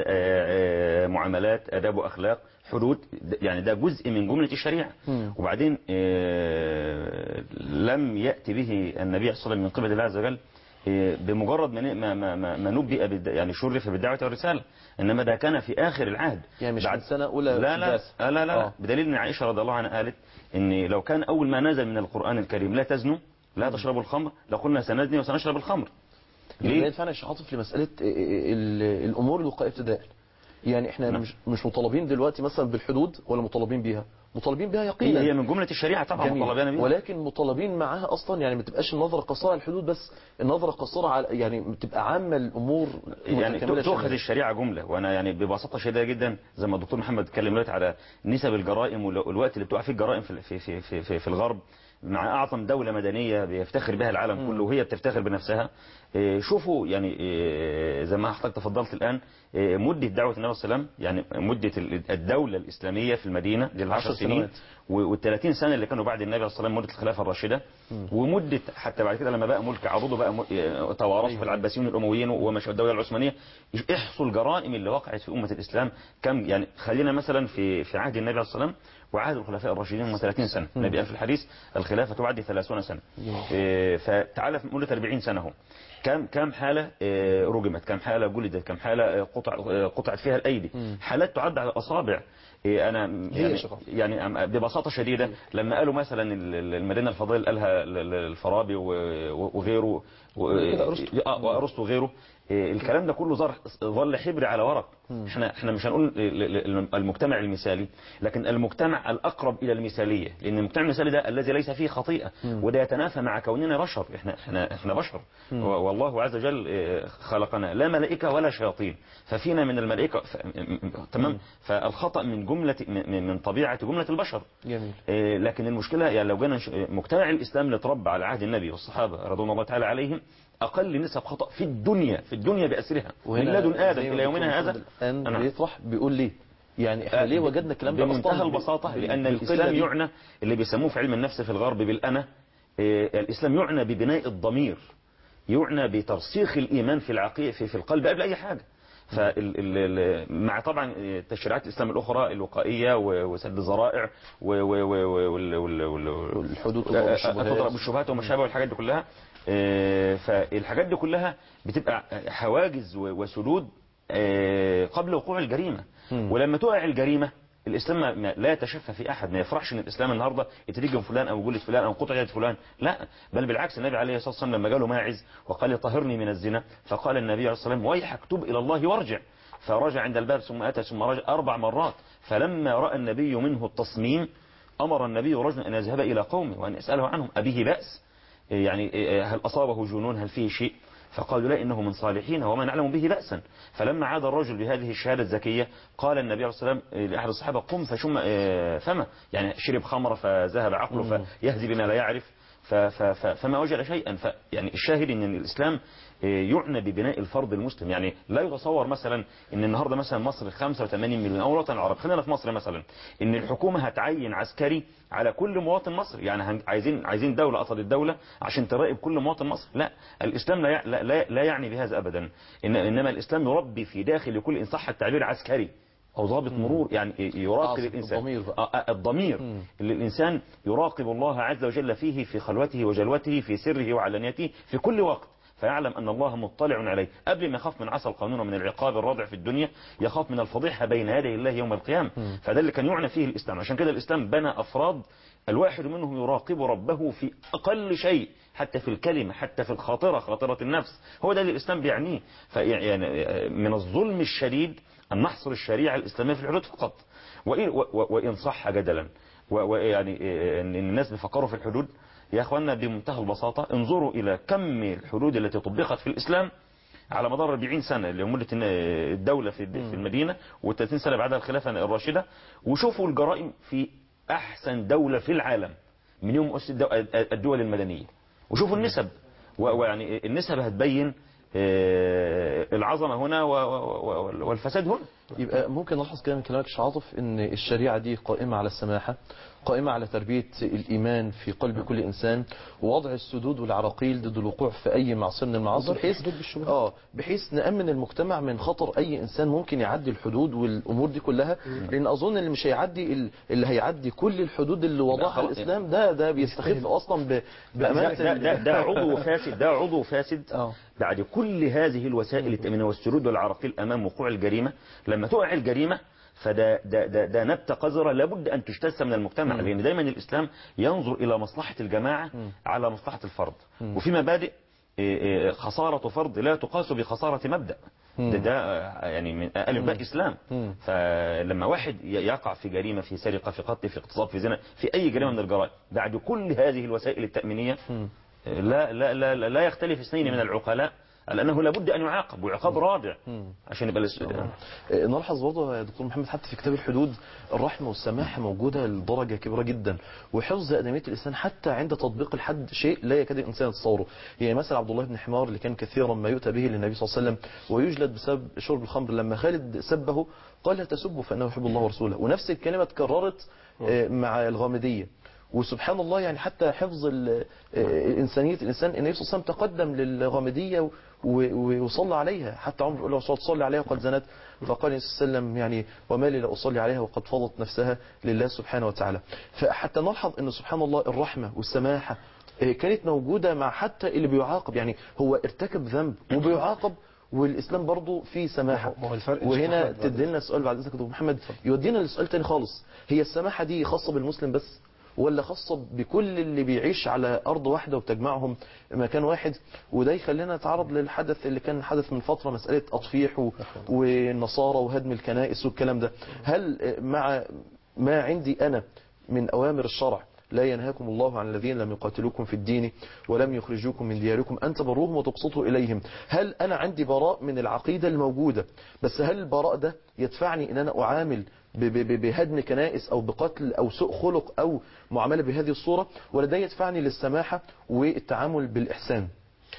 آه، معاملات آداب وأخلاق حدود د- يعني ده جزء من جملة الشريعة مم. وبعدين آه، لم يأتي به النبي صلى الله عليه وسلم من قبل الله عز وجل إيه، بمجرد ما ما ما ما ما نبئ بالد- يعني شرف بالدعوه والرساله انما ده كان في اخر العهد يعني مش بعد من سنة أولى لا لا بعث. لا لا, لا. آه. بدليل ان عائشه رضي الله عنها قالت ان لو كان اول ما نزل من القران الكريم لا تزنوا لا تشربوا الخمر لقلنا سنزني وسنشرب الخمر ليه ليه؟ ينفعنا يا شيخ عاطف لمسألة ال- الأمور الوقائية ابتداء يعني احنا نعم. مش مش مطالبين دلوقتي مثلا بالحدود ولا مطالبين بيها مطالبين بيها يقينا هي من جمله الشريعه طبعا جميل. مطالبين بيها ولكن مطالبين معاها اصلا يعني ما تبقاش النظره قصيره على الحدود بس النظره قصيره على يعني تبقى عامه الامور يعني متكاملة تؤخذ شاملة. الشريعه جمله وانا يعني ببساطه شديده جدا زي ما الدكتور محمد اتكلم دلوقتي على نسب الجرائم وال- والوقت اللي بتقع فيه الجرائم في في في في, في, في الغرب مع اعظم دوله مدنيه بيفتخر بها العالم كله وهي بتفتخر بنفسها إيه، شوفوا يعني إيه، زي ما حضرتك تفضلت الان إيه، مده دعوه النبي صلى الله عليه وسلم يعني مده ال- الدوله الاسلاميه في المدينه دي العشر عشر سنين سنوات. وال30 سنه اللي كانوا بعد النبي صلى الله عليه وسلم مده الخلافه الراشده ومده حتى بعد كده لما بقى ملك عروضه بقى م- إيه، توارثوا في العباسيين والامويين ومشوا الدوله العثمانيه احصوا الجرائم اللي وقعت في امه الاسلام كم يعني خلينا مثلا في في عهد النبي صلى الله عليه وسلم وعهد الخلفاء الراشدين هم 30 سنه النبي قال في الحديث الخلافه تعد 30 سنه إيه، فتعالى في مده 40 سنه اهو كم كم حاله إيه، رجمت كم حاله جلدت كم حاله إيه، قطع إيه، قطعت فيها الايدي حالات تعد على الاصابع إيه، انا هي يعني, شغل. يعني أم- ببساطه شديده لما قالوا مثلا ال- ال- المدينه الفضائل قالها ال- ال- الفارابي و- و- وغيره و- كده أرسطو. آه، وارسطو وغيره إيه، الكلام ده كله ظل ظل حبر على ورق احنا احنا مش هنقول ال- ال- المجتمع المثالي لكن المجتمع الاقرب الى المثاليه لان المجتمع المثالي ده الذي ليس فيه خطيئه وده يتنافى مع كوننا بشر احنا احنا احنا بشر و- والله عز وجل إيه، خلقنا لا ملائكه ولا شياطين ففينا من الملائكه ف... م- م- تمام فالخطا من جمله من من طبيعه جمله البشر جميل إيه، لكن المشكلة يعني لو جينا نش- مجتمع الإسلام اللي اتربى على عهد النبي والصحابة رضوان الله تعالى عليهم أقل نسب خطأ في الدنيا في الدنيا بأسرها من لدن آدم زي ما إلى الدكتور يومنا هذا محمد الآن أنا- بيطرح بيقول ليه يعني احنا ليه وجدنا الكلام ده بمنتهى أصلاً البساطة بال- لأن بالقلة الإسلام دي؟ يعنى اللي بيسموه في علم النفس في الغرب بالأنا إيه، الإسلام يعنى ببناء الضمير يعنى بترسيخ الإيمان في العقيدة في, في القلب قبل أي حاجة فال ال ال مع طبعا تشريعات الاسلام الاخرى الوقائيه و- وسد الذرائع و- و- و- وال- وال- وال- والحدود تضرب الشبهات. تضرب الشبهات وما شابه والحاجات دي كلها آه، فالحاجات دي كلها بتبقى حواجز و- وسدود آه، قبل وقوع الجريمه ولما تقع الجريمه الاسلام ما- ما- لا يتشفى في احد ما يفرحش ان الاسلام النهارده يترجم فلان او جلد فلان او قطع يد فلان لا بل بالعكس النبي عليه الصلاه والسلام لما جاله ماعز وقال طهرني من الزنا فقال النبي عليه الصلاه والسلام ويحك تب الى الله وارجع فرجع عند الباب ثم اتى ثم رجع اربع مرات فلما راى النبي منه التصميم امر النبي رجلا ان يذهب الى قومه وان يساله عنهم ابيه باس يعني هل أصابه جنون هل فيه شيء فقالوا لا إنه من صالحين وما نعلم به بأسا فلما عاد الرجل بهذه الشهادة الزكية قال النبي عليه الصلاة والسلام لأحد الصحابة قم فشم آه، فما يعني شرب خمر فذهب عقله فيهدي بما لا يعرف ف- ف- ف- فما وجد شيئا ف يعني الشاهد ان الاسلام آه، يعنى ببناء الفرد المسلم يعني لا يتصور مثلا ان النهارده مثلا مصر 85 مليون او الوطن العربي خلينا في مصر مثلا ان الحكومه هتعين عسكري على كل مواطن مصري يعني هن- عايزين عايزين دوله قصد الدوله عشان تراقب كل مواطن مصري لا الاسلام لا يع- لا, لا, لا يعني بهذا ابدا إن انما الاسلام يربي في داخل كل انسان صح التعبير عسكري او ضابط مرور يعني يراقب آه، الانسان الضمير بقى. آه، آه، الضمير اللي الإنسان يراقب الله عز وجل فيه في خلوته وجلوته في سره وعلانيته في كل وقت فيعلم أن الله مطلع عليه قبل ما يخاف من عصى القانون ومن العقاب الرادع في الدنيا يخاف من الفضيحة بين يدي الله يوم القيامة فده اللي كان يعنى فيه الإسلام عشان كده الإسلام بنى أفراد الواحد منهم يراقب ربه في أقل شيء حتى في الكلمة حتى في الخاطرة خاطرة النفس هو ده اللي الإسلام بيعنيه فيعني من الظلم الشديد أن نحصر الشريعة الإسلامية في الحدود فقط وإن, و- و- وإن صح جدلا و- ويعني إيه، ان الناس بيفكروا في الحدود يا اخوانا بمنتهى البساطة انظروا الى كم الحدود التي طبقت في الاسلام على مدار 40 سنة اللي هي مدة الدولة في في المدينة و30 سنة بعدها الخلافة الراشدة وشوفوا الجرائم في احسن دولة في العالم من يوم أسس الدو- الدول المدنية وشوفوا النسب و- ويعني النسب هتبين آه، العظمة هنا و- و- و- والفساد هنا يبقى ممكن نلاحظ كده من كلامك يا عاطف ان الشريعه دي قائمه على السماحه قائمه على تربيه الايمان في قلب كل انسان ووضع السدود والعراقيل ضد الوقوع في اي معصيه من المعاصي وضع بحيث الحدود بالشبهات. اه بحيث نامن المجتمع من خطر اي انسان ممكن يعدي الحدود والامور دي كلها لان اظن اللي مش هيعدي ال- اللي هيعدي كل الحدود اللي وضعها خلاص. الاسلام ده ده بيستخف اصلا ب- ده, بامانه ده, ده, ال- ده عضو فاسد ده عضو فاسد آه. بعد كل هذه الوسائل التأمينية والسرود والعراقيل أمام وقوع الجريمة لما تقع الجريمة فده ده ده ده نبتة قذرة لابد أن تجتث من المجتمع لأن دايما الإسلام ينظر إلى مصلحة الجماعة على مصلحة الفرد وفي مبادئ إيه، إيه، خسارة فرد لا تقاس بخسارة مبدأ ده, ده آه، يعني من ألف باء إسلام فلما واحد ي- يقع في جريمة في سرقة في قتل في اغتصاب في زنا في أي جريمة من الجرائم بعد كل هذه الوسائل التأمينية لا لا لا لا, لا يختلف اثنين من العقلاء على أنه لابد أن يعاقب وعقاب رادع عشان يبقى الاس- آه، نلحظ برضه يا دكتور محمد حتى في كتاب الحدود الرحمة والسماحة موجودة لدرجة كبيرة جدا وحفظ أدمية الإنسان حتى عند تطبيق الحد شيء لا يكاد الإنسان يتصوره يعني مثلا عبد الله بن حمار اللي كان كثيرا ما يؤتى به للنبي صلى الله عليه وسلم ويجلد بسبب شرب الخمر لما خالد سبه قال لا تسبه فإنه يحب الله ورسوله ونفس الكلمة اتكررت آه، مع الغامدية وسبحان الله يعني حتى حفظ ال- آه، إنسانية الإنسان النبي صلى الله عليه وسلم تقدم للغامدية و- و- وصلى عليها حتى عمر يقول له صلى صلي عليها وقد زنت فقال النبي صلى الله عليه وسلم يعني وما لي لا أصلي عليها وقد فضت نفسها لله سبحانه وتعالى فحتى نلحظ أن سبحان الله الرحمة والسماحة آه، كانت موجودة مع حتى اللي بيعاقب يعني هو ارتكب ذنب وبيعاقب والإسلام برضه فيه سماحة ما هو الفرق يا وهنا شيخ أحمد بعد تدي لنا سؤال بعد إذنك يا دكتور محمد يودينا لسؤال تاني خالص هي السماحة دي خاصة بالمسلم بس ولا خاصة بكل اللي بيعيش على أرض واحدة وبتجمعهم مكان واحد وده يخلينا نتعرض للحدث اللي كان حدث من فترة مسألة أطفيح و- والنصارى وهدم الكنائس والكلام ده هل مع ما عندي أنا من أوامر الشرع لا ينهاكم الله عن الذين لم يقاتلوكم في الدين ولم يخرجوكم من دياركم أن تبروهم وتقسطوا إليهم هل أنا عندي براء من العقيدة الموجودة بس هل البراء ده يدفعني أن أنا أعامل ب- ب- ب- بهدم كنائس أو بقتل أو سوء خلق أو معاملة بهذه الصورة ولا ده يدفعني للسماحة والتعامل بالإحسان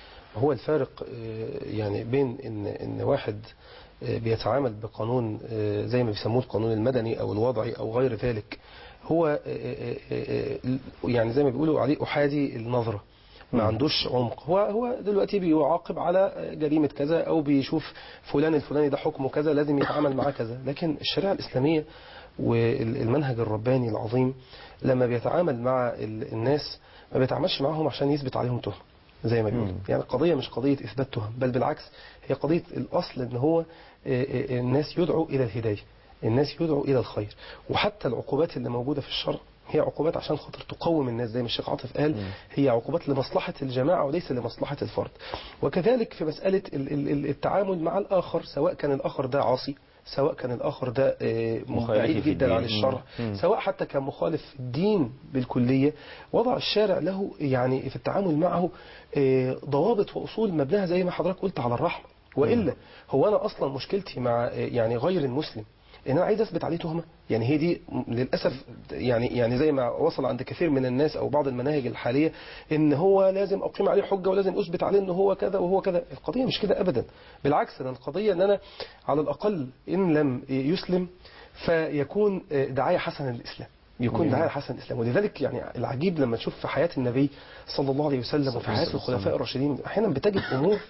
هو الفارق آه، يعني بين ان ان واحد آه، بيتعامل بقانون آه، زي ما بيسموه القانون المدني او الوضعي او غير ذلك هو آه، آه، آه، آه، يعني زي ما بيقولوا عليه احادي النظره ما عندوش عمق هو هو دلوقتي بيعاقب على جريمة كذا أو بيشوف فلان الفلاني ده حكمه كذا لازم يتعامل معاه كذا لكن الشريعة الإسلامية والمنهج الرباني العظيم لما بيتعامل مع ال- الناس ما بيتعاملش معاهم عشان يثبت عليهم تهم زي ما بيقولوا يعني القضية مش قضية إثبات تهم بل بالعكس هي قضية الأصل إن هو آه، آه، الناس يدعو إلى الهداية الناس يدعو إلى الخير وحتى العقوبات اللي موجودة في الشرع هي عقوبات عشان خاطر تقوم الناس زي ما الشيخ عاطف قال هي عقوبات لمصلحة الجماعة وليس لمصلحة الفرد وكذلك في مسألة ال- ال- ال- التعامل مع الآخر سواء كان الآخر ده عاصي سواء كان الآخر ده آه، مخالف بعيد في جدا الدين. عن الشرع سواء حتى كان مخالف في الدين بالكلية وضع الشارع له يعني في التعامل معه آه، ضوابط وأصول مبناها زي ما حضرتك قلت على الرحمة وإلا هو أنا أصلا مشكلتي مع آه، يعني غير المسلم ان انا عايز اثبت عليه تهمه يعني هي دي م- للاسف يعني يعني زي ما وصل عند كثير من الناس او بعض المناهج الحاليه ان هو لازم اقيم عليه حجه ولازم اثبت عليه ان هو كذا وهو كذا القضيه مش كده ابدا بالعكس انا القضيه ان انا على الاقل ان لم يسلم فيكون آه، دعايه حسنه للاسلام يكون دعايه حسنه للاسلام ولذلك يعني العجيب لما تشوف في حياه النبي صلى الله عليه وسلم وفي حياه الخلفاء الراشدين احيانا بتجد امور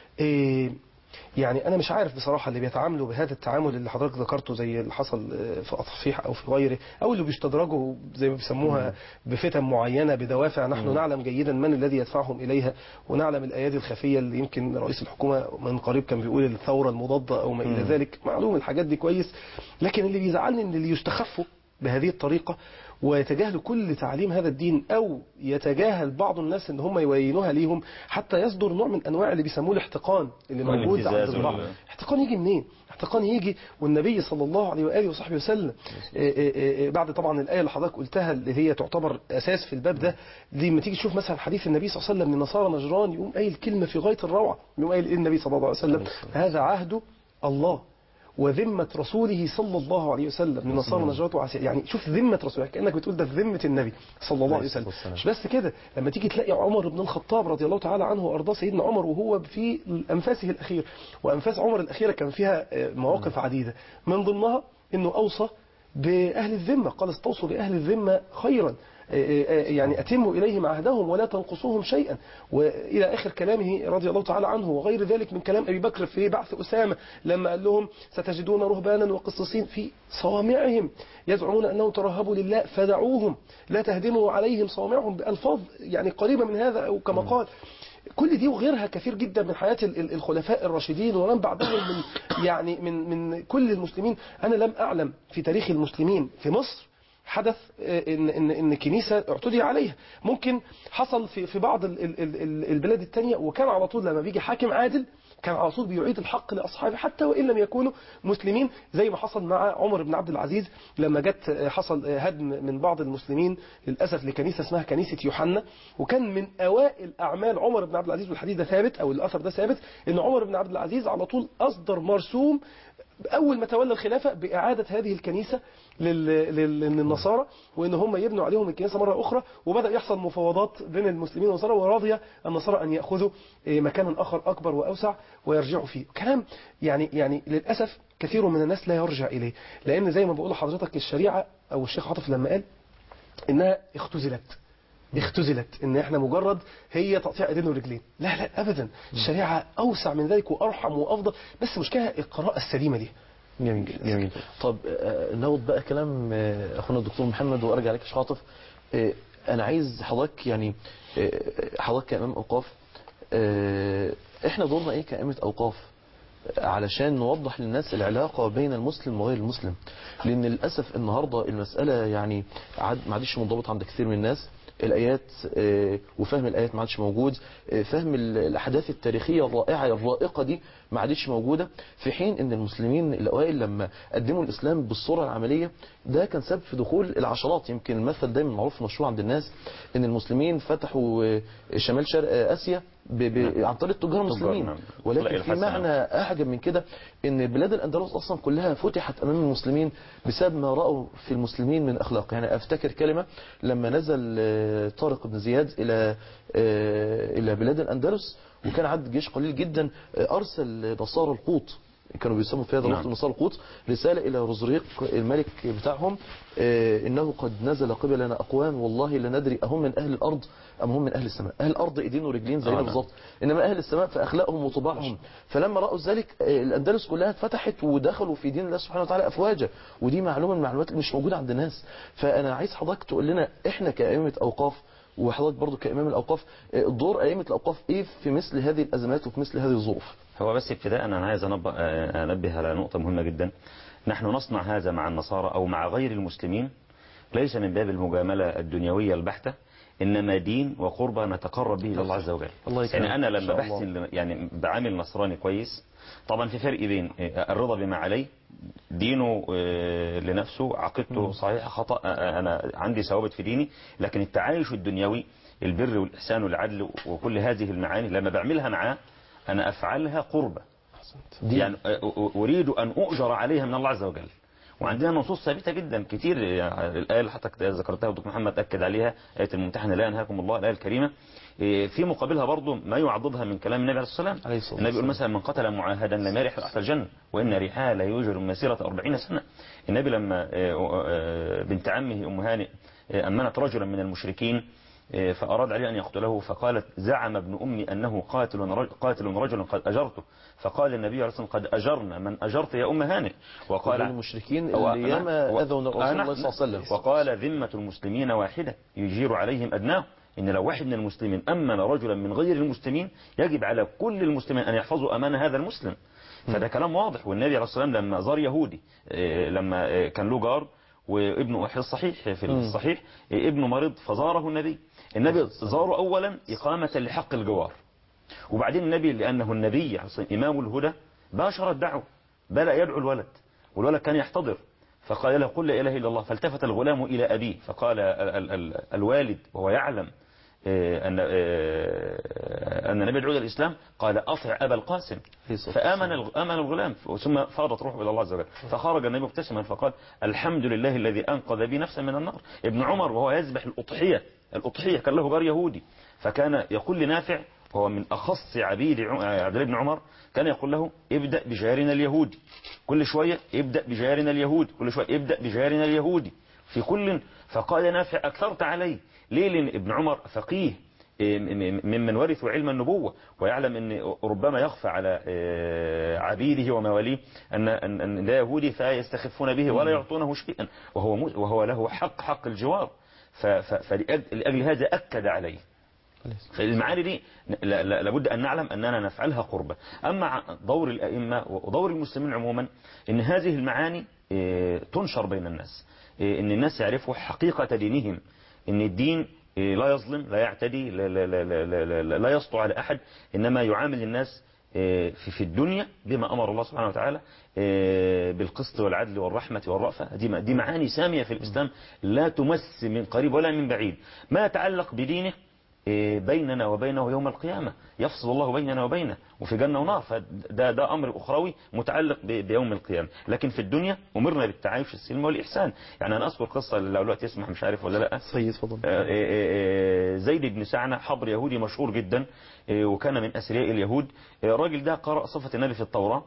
آه، يعني انا مش عارف بصراحه اللي بيتعاملوا بهذا التعامل اللي حضرتك ذكرته زي اللي حصل آه، في اطفيح او في غيره او اللي بيستدرجوا زي ما بيسموها بفتن معينه بدوافع نحن نعلم جيدا من الذي يدفعهم اليها ونعلم الايادي الخفيه اللي يمكن رئيس الحكومه من قريب كان بيقول الثوره المضاده او ما الى ذلك معلوم الحاجات دي كويس لكن اللي بيزعلني ان اللي يستخفوا بهذه الطريقة ويتجاهلوا كل تعليم هذا الدين أو يتجاهل بعض الناس ان هم يبينوها ليهم حتى يصدر نوع من أنواع اللي بيسموه الاحتقان اللي موجود عند والابتزاز البعض وال- احتقان يجي منين؟ احتقان يجي والنبي صلى الله عليه وآله وصحبه وسلم إيه إيه إيه بعد طبعا الآية اللي حضرتك قلتها اللي هي تعتبر أساس في الباب ده دي لما تيجي تشوف مثلا حديث النبي صلى الله عليه وسلم لنصارى نجران يقوم قايل كلمة في غاية الروعة يقوم قايل إيه النبي صلى الله عليه وسلم هذا عهد الله وذمة رسوله صلى الله عليه وسلم لنصارى نجرات وعسير يعني شوف ذمة رسوله كأنك بتقول ده في ذمة النبي صلى الله عليه وسلم والسلام. مش بس كده لما تيجي تلاقي عمر بن الخطاب رضي الله تعالى عنه وارضاه سيدنا عمر وهو في انفاسه الاخير وانفاس عمر الاخيره كان فيها آه، مواقف عديده من ضمنها انه اوصى باهل الذمه قال استوصوا باهل الذمه خيرا آه، آه، يعني اتموا اليهم عهدهم ولا تنقصوهم شيئا والى اخر كلامه رضي الله تعالى عنه وغير ذلك من كلام ابي بكر في بعث اسامه لما قال لهم ستجدون رهبانا وقصصين في صوامعهم يزعمون انهم ترهبوا لله فدعوهم لا تهدموا عليهم صوامعهم بالفاظ يعني قريبه من هذا او كما قال كل دي وغيرها كثير جدا من حياة ال- ال- الخلفاء الراشدين ومن بعدهم من يعني من من كل المسلمين أنا لم أعلم في تاريخ المسلمين في مصر حدث آه، ان ان ان كنيسه اعتدي عليها ممكن حصل في في بعض ال- ال- ال- ال- البلاد الثانيه وكان على طول لما بيجي حاكم عادل كان على طول بيعيد الحق لاصحابه حتى وان لم يكونوا مسلمين زي ما حصل مع عمر بن عبد العزيز لما جت آه، حصل آه، هدم من بعض المسلمين للاسف لكنيسه اسمها كنيسه يوحنا وكان من اوائل اعمال عمر بن عبد العزيز والحديث ده ثابت او الاثر ده ثابت ان عمر بن عبد العزيز على طول اصدر مرسوم أول ما تولى الخلافة بإعادة هذه الكنيسة لل- لل- للنصارى وإن هم يبنوا عليهم الكنيسة مرة أخرى وبدأ يحصل مفاوضات بين المسلمين والنصارى ورضي النصارى أن يأخذوا إيه، مكانا آخر أكبر وأوسع ويرجعوا فيه كلام يعني يعني للأسف كثير من الناس لا يرجع إليه لأن زي ما بقول لحضرتك الشريعة أو الشيخ عاطف لما قال إنها اختزلت اختزلت ان احنا مجرد هي تقطيع ايدين ورجلين لا لا ابدا الشريعه اوسع من ذلك وارحم وافضل بس مشكله القراءه السليمه دي جميل جميل طب آه، ناخد بقى كلام آه، اخونا الدكتور محمد وارجع لك يا شيخ عاطف آه، انا عايز حضرتك يعني آه، حضرتك كامام اوقاف آه، احنا دورنا ايه كائمه اوقاف علشان نوضح للناس العلاقة بين المسلم وغير المسلم لأن للأسف النهاردة المسألة يعني عاد ما عادش منضبط عند كثير من الناس الآيات آه، وفهم الآيات ما عادش موجود آه، فهم ال- الأحداث التاريخية الرائعة الرائقة دي ما عادش موجودة في حين أن المسلمين الأوائل لما قدموا الإسلام بالصورة العملية ده كان سبب في دخول العشرات يمكن المثل دايما معروف مشهور عند الناس أن المسلمين فتحوا آه، شمال شرق آسيا ب... ب... عن طريق تجار المسلمين نعم. ولكن طلع في الحسن. معنى أعجب من كده ان بلاد الأندلس أصلا كلها فتحت أمام المسلمين بسبب ما رأوا في المسلمين من أخلاق يعني أفتكر كلمة لما نزل آه، طارق بن زياد إلى آه، إلى بلاد الأندلس وكان عدد جيش قليل جدا آه، أرسل نصارى القوط كانوا بيسموا في هذا الوقت نعم. نصارى القوط رسالة إلى رزريق الملك بتاعهم آه، إنه قد نزل قبلنا أقوام والله لا ندري أهم من أهل الأرض أم هم من أهل السماء أهل الأرض إيدين ورجلين آه، زينا نعم. بالظبط إنما أهل السماء في أخلاقهم وطباعهم فلما رأوا ذلك آه، الأندلس كلها اتفتحت ودخلوا في دين الله سبحانه وتعالى أفواجا ودي معلومة من المعلومات اللي مش موجودة عند الناس فأنا عايز حضرتك تقول لنا إحنا كأئمة أوقاف وحضرتك برضو كإمام الأوقاف آه، دور أئمة الأوقاف إيه في مثل هذه الأزمات وفي مثل هذه الظروف هو بس ابتداء أنا عايز أنبه, آه، أنبه على نقطة مهمة جدا نحن نصنع هذا مع النصارى أو مع غير المسلمين ليس من باب المجاملة الدنيوية البحتة إنما دين وقربة نتقرب به إلى الله عز وجل الله يكرمك. يعني أنا إن لما شاء بحسن يعني بعامل نصراني كويس طبعا في فرق بين آه، الرضا بما عليه دينه آه، لنفسه عقيدته صحيحة خطأ آه، أنا عندي ثوابت في ديني لكن التعايش الدنيوي البر والإحسان والعدل وكل هذه المعاني لما بعملها معاه أنا أفعلها قربة دي يعني أ- أ- أريد أن أؤجر عليها من الله عز وجل وعندنا نصوص ثابتة جدا كتير يعني الآية اللي حضرتك ذكرتها ودكتور محمد أكد عليها آية الممتحنة لا ينهاكم الله الآية الكريمة إيه، في مقابلها برضو ما يعضدها من كلام النبي عليه الصلاة والسلام عليه الصلاة النبي يقول والسلام. مثلا من قتل معاهدا لم يرح رأس الجنة وإن ريحها لا يوجر مسيرة أربعين سنة النبي لما آه، آه، بنت عمه أم هانئ آه، أمنت رجلا من المشركين آه، فأراد عليه أن يقتله فقالت زعم ابن أمي أنه قاتل رجل, قاتل رجل قد أجرته فقال النبي عليه الصلاة والسلام قد أجرنا من أجرت يا أم هانئ وقال قال المشركين هو- اللي نعم. ياما هو- أذوا رسول آه، الله نعم. صلى الله عليه وسلم وقال ذمة المسلمين واحدة يجير عليهم أدناهم إن لو واحد من المسلمين أمن رجلا من غير المسلمين يجب على كل المسلمين أن يحفظوا أمان هذا المسلم فده كلام واضح والنبي عليه الصلاة والسلام لما زار يهودي آه، لما آه، كان له جار وابنه في الصحيح في الصحيح آه، ابنه مريض فزاره النبي النبي زاره أولا إقامة لحق الجوار وبعدين النبي لأنه النبي عليه الصلاة والسلام إمام الهدى باشر الدعوة بدأ يدعو الولد والولد كان يحتضر فقال له قل لا إله إلا الله فالتفت الغلام إلى أبيه فقال ال ال ال الوالد وهو يعلم آه، أن آه، أن النبي يدعو إلى الإسلام قال أطع أبا القاسم عليه الصلاة فآمن الغ- آمن الغلام ثم فاضت روحه إلى الله عز وجل فخرج النبي مبتسما فقال الحمد لله الذي أنقذ بي نفسا من النار ابن عمر وهو يذبح الأضحية الأضحية كان له جار يهودي فكان يقول لنافع وهو من أخص عبيد عم- عبد الله بن عمر كان يقول له ابدأ بجارنا اليهودي كل شوية ابدأ بجارنا اليهودي كل شوية ابدأ بجارنا اليهودي في كل فقال نافع أكثرت عليه ليه لأن ابن عمر فقيه إيه، م- م- ممن ورثوا علم النبوة ويعلم أن ربما يخفى على آه، عبيده ومواليه أن أن أن لا يهودي فيستخفون به ولا يعطونه شيئا وهو مس- وهو له حق حق الجوار ف- ف- فلأجل هذا أكد عليه فالمعاني دي لا- لا- لابد أن نعلم أننا نفعلها قربة أما ع- دور الأئمة ودور المسلمين عموما أن هذه المعاني إيه، تنشر بين الناس إيه، أن الناس يعرفوا حقيقة دينهم أن الدين إيه، لا يظلم لا يعتدي لا, لا, لا, لا, لا, لا, لا يسطو على أحد إنما يعامل الناس إيه، في في الدنيا بما أمر الله سبحانه وتعالى إيه، بالقسط والعدل والرحمة والرأفة دي دي معاني سامية في الإسلام لا تمس من قريب ولا من بعيد ما يتعلق بدينه إيه، بيننا وبينه يوم القيامة يفصل الله بيننا وبينه وفي جنة ونار فده ده أمر أخروي متعلق ب- بيوم القيامة لكن في الدنيا أمرنا بالتعايش السلم والإحسان يعني أنا أذكر قصة لو الوقت يسمح مش عارف ولا لا سيد فضل آه، آه، آه، زيد بن سعنة حبر يهودي مشهور جدا آه، وكان من أثرياء اليهود آه، الراجل ده قرأ صفة النبي في التوراة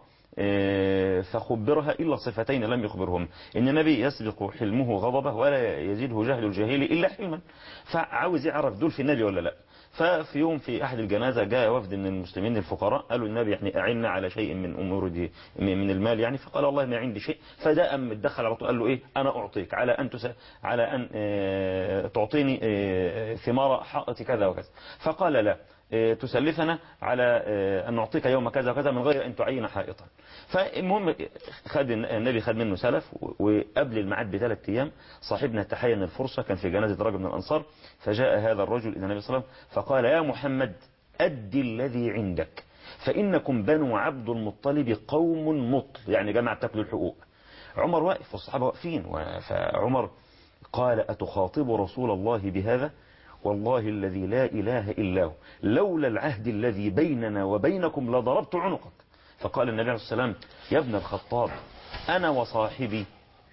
آه، فخبرها إلا صفتين لم يخبرهم إن النبي يسبق حلمه غضبه ولا يزيده جهل الجاهل إلا حلما فعاوز يعرف دول في النبي ولا لا ففي يوم في أحد الجنازة جاء وفد من المسلمين الفقراء قالوا النبي يعني أعنا على شيء من أمور دي من المال يعني فقال والله ما عندي شيء فده أم اتدخل على طول قال له إيه أنا أعطيك على أن تس... على أن آه، تعطيني آه، ثمار حائط كذا وكذا فقال لا آه، تسلفنا على آه، أن نعطيك يوم كذا وكذا من غير أن تعين حائطا فالمهم خد النبي خد منه سلف وقبل الميعاد بثلاث أيام صاحبنا تحين الفرصة كان في جنازة رجل من الأنصار فجاء هذا الرجل إلى النبي صلى الله عليه وسلم فقال يا محمد أدي الذي عندك فإنكم بنو عبد المطلب قوم مطل يعني جماعة تاكلوا الحقوق عمر واقف والصحابة واقفين و- فعمر قال أتخاطب رسول الله بهذا والله الذي لا إله إلا هو لولا العهد الذي بيننا وبينكم لضربت عنقك فقال النبي عليه الصلاة والسلام يا ابن الخطاب أنا وصاحبي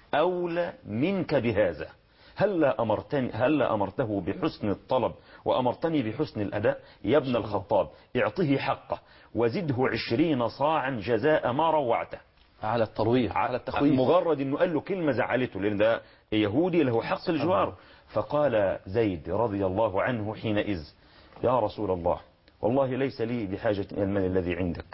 أولى منك بهذا هلا أمرتني هلا أمرته بحسن الطلب وأمرتني بحسن الأداء يا ابن الخطاب اعطه حقه وزده عشرين صاعا جزاء ما روعته على الترويح على التخويف مجرد انه قال له كلمة زعلته لان ده يهودي له حق الجوار فقال زيد رضي الله عنه حينئذ يا رسول الله والله ليس لي بحاجة إلى المال الذي عندك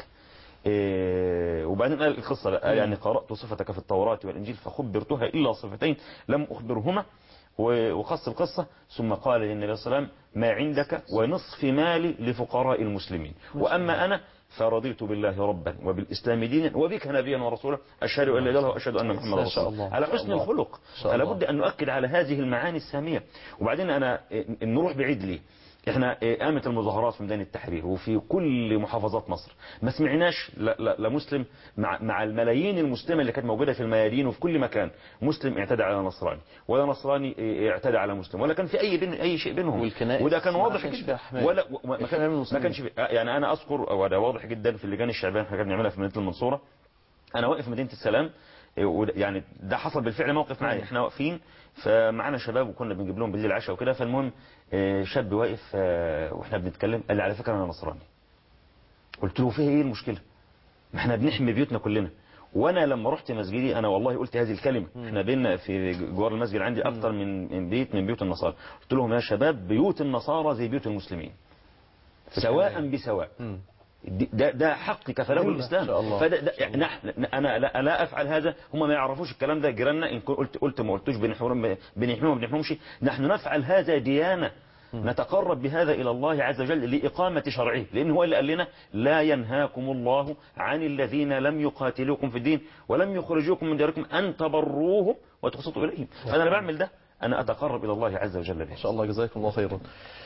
إيه وبعدين قال القصة بقى يعني قرأت صفتك في التوراة والإنجيل فخبرتها إلا صفتين لم أخبرهما و- وقص القصة ثم قال للنبي صلى الله عليه وسلم ما عندك ونصف مالي لفقراء المسلمين وأما أنا فرضيت بالله ربا وبالإسلام دينا وبك نبيا ورسولا أشهد أن لا إله إلا الله وأشهد أن محمدا ما رسول شاء الله الله. على ما شاء حسن الله. الخلق شاء فلا الله. بد أن نؤكد على هذه المعاني السامية وبعدين أنا إيه، نروح بعيد ليه احنا إيه، قامت المظاهرات في ميدان التحرير وفي كل محافظات مصر ما سمعناش لا- لا- لمسلم مع, مع الملايين المسلمة اللي كانت موجودة في الميادين وفي كل مكان مسلم اعتدى على نصراني ولا نصراني إيه، اعتدى على مسلم ولا كان في اي بين اي شيء بينهم والكنائس وده كان ما واضح كانش فيها جدا حماية. ولا و- ما احترام كان ما المسلمين. كانش في يعني انا اذكر وده واضح جدا في اللجان الشعبيه احنا كنا بنعملها في مدينه المنصوره انا واقف في مدينه السلام إيه، وده- يعني ده حصل بالفعل موقف معايا احنا واقفين فمعانا شباب وكنا بنجيب لهم بالليل عشاء وكده فالمهم إيه، شاب واقف آه، واحنا بنتكلم قال لي على فكره انا نصراني قلت له فيه ايه المشكله ما احنا بنحمي بيوتنا كلنا وانا لما رحت مسجدي انا والله قلت هذه الكلمه احنا بينا في جوار المسجد عندي اكتر من من بيت من بيوت النصارى قلت لهم يا شباب بيوت النصارى زي بيوت المسلمين سواء بسواء مم. دي- ده ده حق كفله إن الاسلام شاء الله. فده ده يعني نحن انا لا, لا افعل هذا هم ما يعرفوش الكلام ده جيراننا ان كنت قلت قلت ما قلتوش بنحميهم بنحميهم ما بنحميهمش نحن نفعل هذا ديانه نتقرب بهذا الى الله عز وجل لاقامه شرعه لان هو اللي قال لنا لا ينهاكم الله عن الذين لم يقاتلوكم في الدين ولم يخرجوكم من دياركم ان تبروهم وتقسطوا اليهم فانا لا بعمل ده انا اتقرب الى الله عز وجل به ما شاء الله جزاكم الله خيرا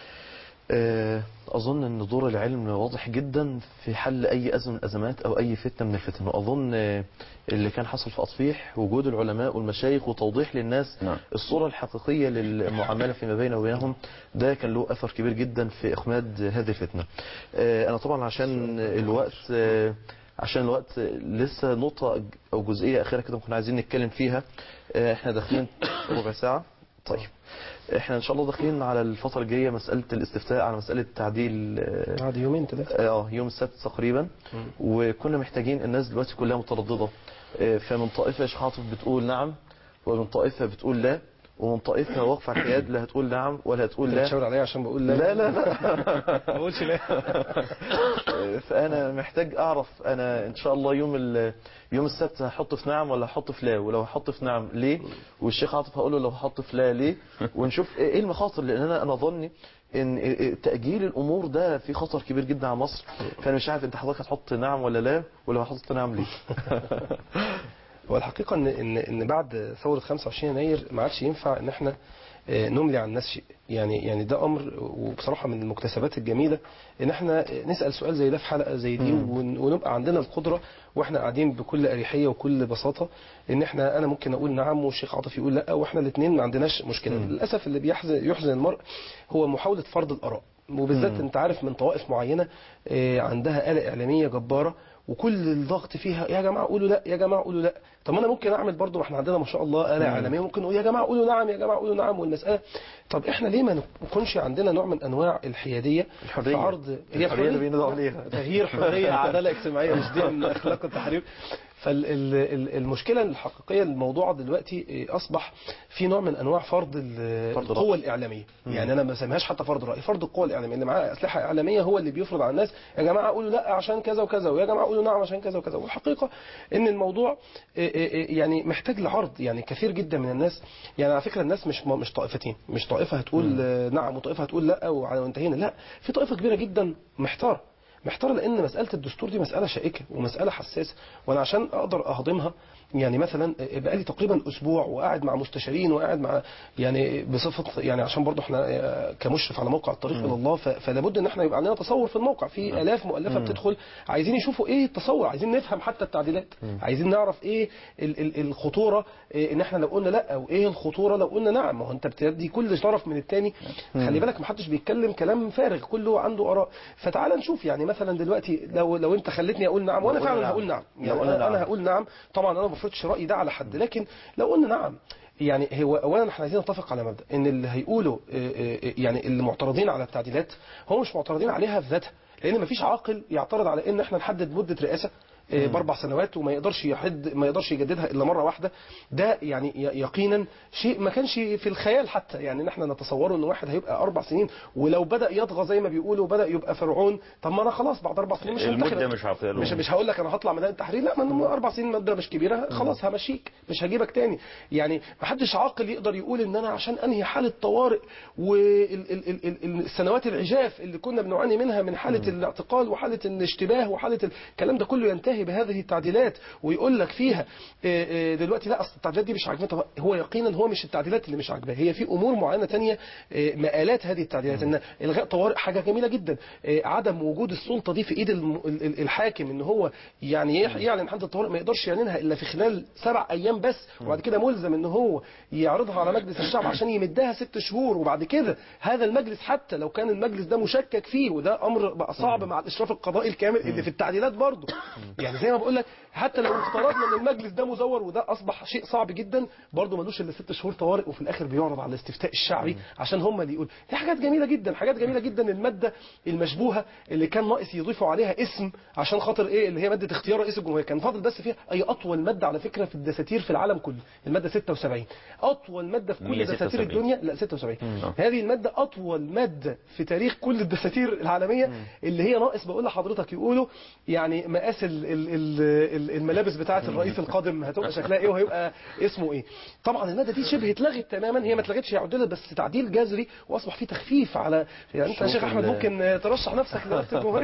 آه، أظن أن دور العلم واضح جدا في حل أي أزمة من الأزمات أو أي فتنة من الفتن وأظن آه، اللي كان حصل في أطفيح وجود العلماء والمشايخ وتوضيح للناس نعم. الصورة الحقيقية للمعاملة فيما بينه وبينهم ده كان له أثر كبير جدا في إخماد هذه الفتنة آه، أنا طبعا عشان الوقت آه، عشان الوقت لسه نقطة أو جزئية أخيرة كده كنا عايزين نتكلم فيها آه، احنا داخلين ربع ساعة طيب احنا ان شاء الله داخلين على الفترة الجاية مسألة الاستفتاء على مسألة تعديل اه بعد يومين ثلاثة آه، يوم السبت تقريبا وكنا محتاجين الناس دلوقتي كلها مترددة آه، فمن طائفة يا شيخ عاطف بتقول نعم ومن طائفة بتقول لا ومن طائفة واقفة على الحياد لا هتقول نعم ولا هتقول لا تشاور عليا عشان بقول لا لا لا لا ما بقولش لا فانا محتاج اعرف انا ان شاء الله يوم ال- يوم السبت هحط في نعم ولا هحط في لا ولو هحط في نعم ليه والشيخ عاطف هقول له لو هحط في لا ليه ونشوف ايه المخاطر لان انا انا ظني ان تاجيل الامور ده في خطر كبير جدا على مصر فانا مش عارف انت حضرتك هتحط نعم ولا لا ولو هحط نعم ليه هو الحقيقة ان ان ان بعد ثورة 25 يناير ما عادش ينفع ان احنا آه، نملي على الناس شيء يعني يعني ده امر وبصراحة من المكتسبات الجميلة ان احنا نسأل سؤال زي ده في حلقة زي دي ون- ونبقى عندنا القدرة واحنا قاعدين بكل اريحية وكل بساطة ان احنا انا ممكن اقول نعم والشيخ عاطف يقول لا واحنا الاثنين ما عندناش مشكلة للاسف اللي بيحزن يحزن المرء هو محاولة فرض الاراء وبالذات انت عارف من طوائف معينة آه، عندها آلة إعلامية جبارة وكل الضغط فيها يا جماعة قولوا لا يا جماعة قولوا لا طب ما انا ممكن اعمل برضو ما احنا عندنا ما شاء الله آلة إعلامية ممكن نقول يا جماعة قولوا نعم يا جماعة قولوا نعم والمسألة طب احنا ليه ما نكونش عندنا نوع من انواع الحيادية الحرية. في عرض هي الحرية اللي بينادوا عليها. تغيير حرية عدالة اجتماعية مش دي من اخلاق التحرير فالمشكلة الحقيقية الموضوع دلوقتي إيه، اصبح في نوع من انواع فرض ال- فرض القوة الاعلامية يعني انا ما بسميهاش حتى فرض رأي فرض القوة الاعلامية اللي معاه اسلحة اعلامية هو اللي بيفرض على الناس يا جماعة قولوا لا عشان كذا وكذا ويا جماعة قولوا نعم عشان كذا وكذا والحقيقة ان الموضوع إيه، إيه، إيه، يعني محتاج لعرض يعني كثير جدا من الناس يعني على فكرة الناس مش مش طائفتين مش طائفة هتقول آه، نعم وطائفة هتقول لا وانتهينا لا في طائفة كبيرة جدا محتارة محتار لان مساله الدستور دي مساله شائكه ومساله حساسه وانا عشان اقدر اهضمها يعني مثلا بقالي تقريبا اسبوع وقاعد مع مستشارين وقاعد مع يعني بصفه يعني عشان برضو احنا كمشرف على موقع الطريق الى الله ف- فلا بد ان احنا يبقى عندنا تصور في الموقع في الاف مؤلفه بتدخل عايزين يشوفوا ايه التصور عايزين نفهم حتى التعديلات عايزين نعرف ايه ال- ال- الخطوره إيه ان احنا لو قلنا لا او ايه الخطوره لو قلنا نعم ما هو انت بتدي كل طرف من التاني خلي بالك ما حدش بيتكلم كلام فارغ كله عنده اراء فتعال نشوف يعني مثلا دلوقتي لو لو انت خليتني اقول نعم وانا لو قلنا فعلا نعم. هقول نعم لو يعني قلنا انا نعم. أنا هقول نعم طبعا انا ما بفرضش رايي ده على حد لكن لو قلنا نعم يعني هو اولا احنا عايزين نتفق على مبدا ان اللي هيقولوا آه، آه، يعني اللي معترضين على التعديلات هم مش معترضين عليها في ذاتها لان مفيش عاقل يعترض على ان احنا نحدد مده رئاسه آه، باربع سنوات وما يقدرش يحد ما يقدرش يجددها الا مره واحده ده يعني ي- يقينا شيء ما كانش في الخيال حتى يعني ان احنا نتصوره ان واحد هيبقى اربع سنين ولو بدا يطغى زي ما بيقولوا بدا يبقى فرعون طب ما انا خلاص بعد اربع سنين مش المدة هنتخذ. مش هعطيها له. مش مش هقول لك انا هطلع ميدان التحرير لا ما أنا اربع سنين مده مش كبيره خلاص همشيك مش هجيبك تاني يعني ما حدش عاقل يقدر يقول ان انا عشان انهي حاله طوارئ والسنوات العجاف اللي كنا بنعاني منها من حاله الاعتقال وحاله الاشتباه وحاله الكلام ده كله ينتهي بهذه التعديلات ويقول لك فيها آه، آه، دلوقتي لا اصل التعديلات دي مش عاجباه طب هو يقينا هو مش التعديلات اللي مش عاجباه هي في امور معينه تانية آه، مآلات هذه التعديلات ان الغاء طوارئ حاجه جميله جدا آه، عدم وجود السلطه دي في ايد الم- ال- ال- الحاكم ان هو يعني يح- يعلن حاله الطوارئ ما يقدرش يعلنها الا في خلال سبع ايام بس وبعد كده ملزم ان هو يعرضها على مجلس الشعب عشان يمدها ست شهور وبعد كده هذا المجلس حتى لو كان المجلس ده مشكك فيه وده امر بقى صعب مع الاشراف القضائي الكامل اللي في التعديلات برضه يعني زي ما بقول لك حتى لو افترضنا ان المجلس ده مزور وده اصبح شيء صعب جدا برضه ملوش الا ست شهور طوارئ وفي الاخر بيعرض على الاستفتاء الشعبي عشان هم اللي يقول دي حاجات جميله جدا حاجات جميله جدا الماده المشبوهه اللي كان ناقص يضيفوا عليها اسم عشان خاطر ايه اللي هي ماده اختيار رئيس الجمهوريه كان فاضل بس فيها اي اطول ماده على فكره في الدساتير في العالم كله الماده 76 اطول ماده في كل 176. دساتير الدنيا لا 76 هذه الماده اطول ماده في تاريخ كل الدساتير العالميه اللي هي ناقص بقول لحضرتك يقولوا يعني مقاس ال- ال- ال- ال- الملابس بتاعه الرئيس القادم هتبقى شكلها ايه وهيبقى اسمه ايه طبعا الماده دي شبه اتلغت تماما هي ما اتلغتش هي عدلت بس تعديل جذري واصبح فيه تخفيف على يعني انت يا شروط شيخ احمد ال- ممكن ترشح نفسك لرئاسه الجمهوريه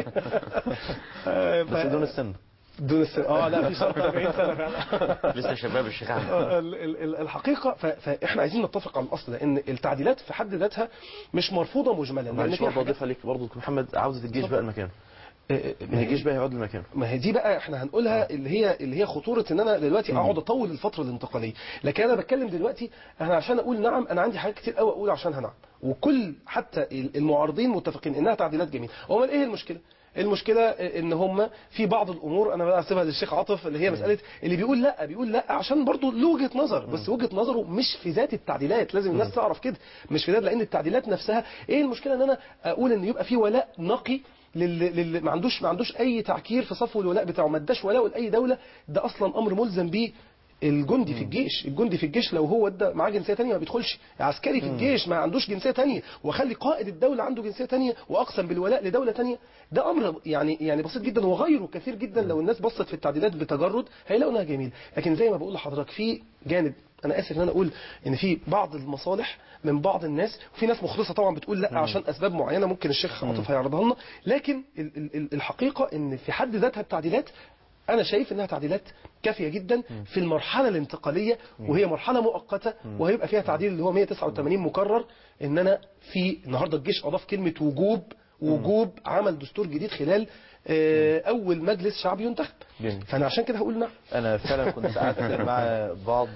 آه، بس دون السن دون السن اه لا في شرط 40 سنه فعلا لسه شباب الشيخ احمد ال- ال- ال- الحقيقه ف- فاحنا عايزين نتفق على الاصل لان التعديلات في حد ذاتها مش مرفوضه مجملا لان معلش فيها برضه حاجات اضيف عليك برضه دكتور محمد عاوزه الجيش بقى المكان آه، ان ما الجيش هي- بقى يقعد لمكانه ما هي دي بقى احنا هنقولها اللي هي اللي هي خطوره ان انا دلوقتي اقعد اطول الفتره الانتقاليه لكن انا بتكلم دلوقتي انا عشان اقول نعم انا عندي حاجات كتير قوي اقول عشانها نعم وكل حتى المعارضين متفقين انها تعديلات جميله امال ايه المشكله المشكله ان هم في بعض الامور انا بقى اسيبها للشيخ عاطف اللي هي مساله اللي بيقول لا بيقول لا عشان برضه له وجهه نظر بس وجهه نظره مش في ذات التعديلات لازم الناس تعرف كده مش في ذات لان التعديلات نفسها ايه المشكله ان انا اقول ان يبقى في ولاء نقي للي لل... ما عندوش ما عندوش اي تعكير في صفو الولاء بتاعه ما اداش ولاءه لاي دوله ده اصلا امر ملزم بيه الجندي في الجيش الجندي في الجيش لو هو ادى معاه جنسيه تانية ما بيدخلش عسكري في الجيش ما عندوش جنسيه تانية واخلي قائد الدوله عنده جنسيه تانية واقسم بالولاء لدوله تانية ده امر يعني يعني بسيط جدا وغيره كثير جدا لو الناس بصت في التعديلات بتجرد هيلاقوا انها جميله لكن زي ما بقول لحضرتك في جانب انا اسف ان انا اقول ان في بعض المصالح من بعض الناس وفي ناس مخلصه طبعا بتقول لا عشان اسباب معينه ممكن الشيخ عاطف هيعرضها لنا لكن ال- ال- ال- الحقيقه ان في حد ذاتها التعديلات انا شايف انها تعديلات كافيه جدا في المرحله الانتقاليه وهي مرحله مؤقته وهيبقى فيها تعديل اللي هو 189 مكرر ان انا في النهارده الجيش اضاف كلمه وجوب وجوب عمل دستور جديد خلال آه، اول مجلس شعبي ينتخب جميل. فانا عشان كده هقول نعم انا فعلا كنت قعدت مع بعض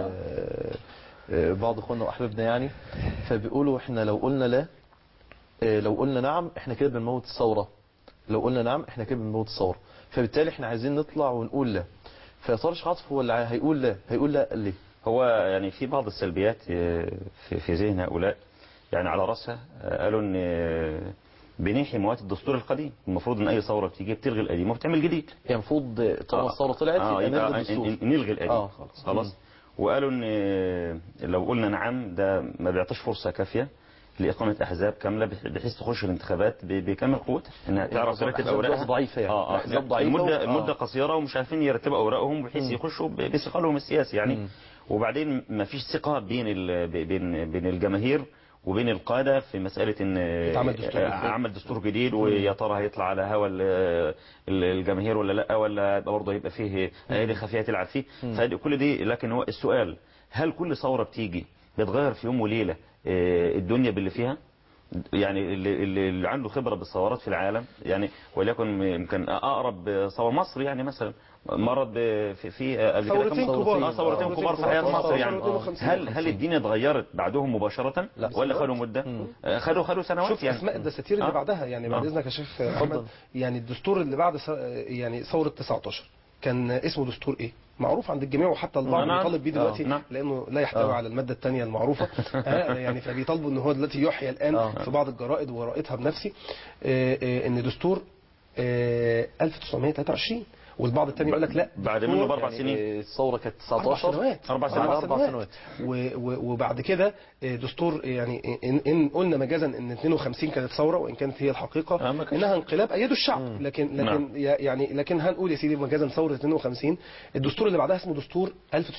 آه، بعض اخواننا واحبابنا يعني فبيقولوا احنا لو قلنا لا آه، لو قلنا نعم احنا كده بنموت الثوره لو قلنا نعم احنا كده بنموت الثوره فبالتالي احنا عايزين نطلع ونقول لا فيا ترى شيخ عاطف هو اللي هيقول لا هيقول لا ليه هو يعني في بعض السلبيات آه، في في ذهن هؤلاء يعني على راسها آه، قالوا ان آه، بنحي مواد الدستور القديم المفروض ان اي ثوره بتيجي بتلغي القديم وبتعمل جديد يعني المفروض طالما الثوره طلعت آه يبقى يبقى نلغي الدستور ن- نلغي القديم اه خلاص خلاص وقالوا ان آه، لو قلنا نعم ده ما بيعطيش فرصه كافيه لإقامة أحزاب كاملة بح- بحيث تخش الانتخابات ب- بكامل قوتها إنها تعرف ترتب أحزاب أوراقها ضعيفة يعني. آه آه أحزاب ضعيفة المدة و- المدة آه. قصيرة ومش عارفين يرتبوا أوراقهم بحيث يخشوا ب- بثقلهم السياسي يعني مم. وبعدين ما فيش ثقة بين ال- ب- بين بين الجماهير وبين القادة في مسألة ان يتعمل دستور آه، جديد. عمل دستور جديد ويا ترى هيطلع على هوا ال- ال- الجماهير ولا لا ولا يبقى برضه هيبقى فيه ايادي خفيه تلعب فيه فكل دي لكن هو السؤال هل كل ثوره بتيجي بتغير في يوم وليله آه، الدنيا باللي فيها يعني اللي, اللي اللي عنده خبرة بالثورات في العالم يعني وليكن يمكن أقرب ثورة مصر يعني مثلا مرت ب- في في قبل كده ثورتين كم- كبار. آه، ثورتين ثورتين كبار في كبار. حياة ثورة مصر يعني 52 هل هل الدنيا اتغيرت بعدهم مباشرة لا. ولا خدوا مدة آه، خدوا خدوا سنوات شوف يعني اسماء الدساتير اللي آه. بعدها يعني بعد آه. اذنك يا شيخ احمد يعني الدستور اللي بعد ث- يعني ثوره 19 كان اسمه دستور ايه معروف عند الجميع وحتى البعض نعم. بيطالب بيه دلوقتي آه. نعم. لانه لا يحتوي آه. على الماده الثانيه المعروفه آه، يعني فبيطالبوا ان هو دلوقتي يحيى الان آه. في بعض الجرائد وقرأتها بنفسي آه، آه، ان دستور آه، 1923 والبعض التاني يقول لك لا بعد دستور منه باربع يعني سنين آه، الثورة كانت أربع 19 سنوات أربع بعد سنوات. أربع سنوات و- و- وبعد كده آه، دستور يعني إن, إن قلنا مجازا ان 52 كانت ثوره وان كانت هي آه، الحقيقه ما كانش. انها انقلاب ايده الشعب لكن لكن نعم. يعني لكن هنقول يا سيدي مجازا ثوره 52 الدستور اللي بعدها اسمه دستور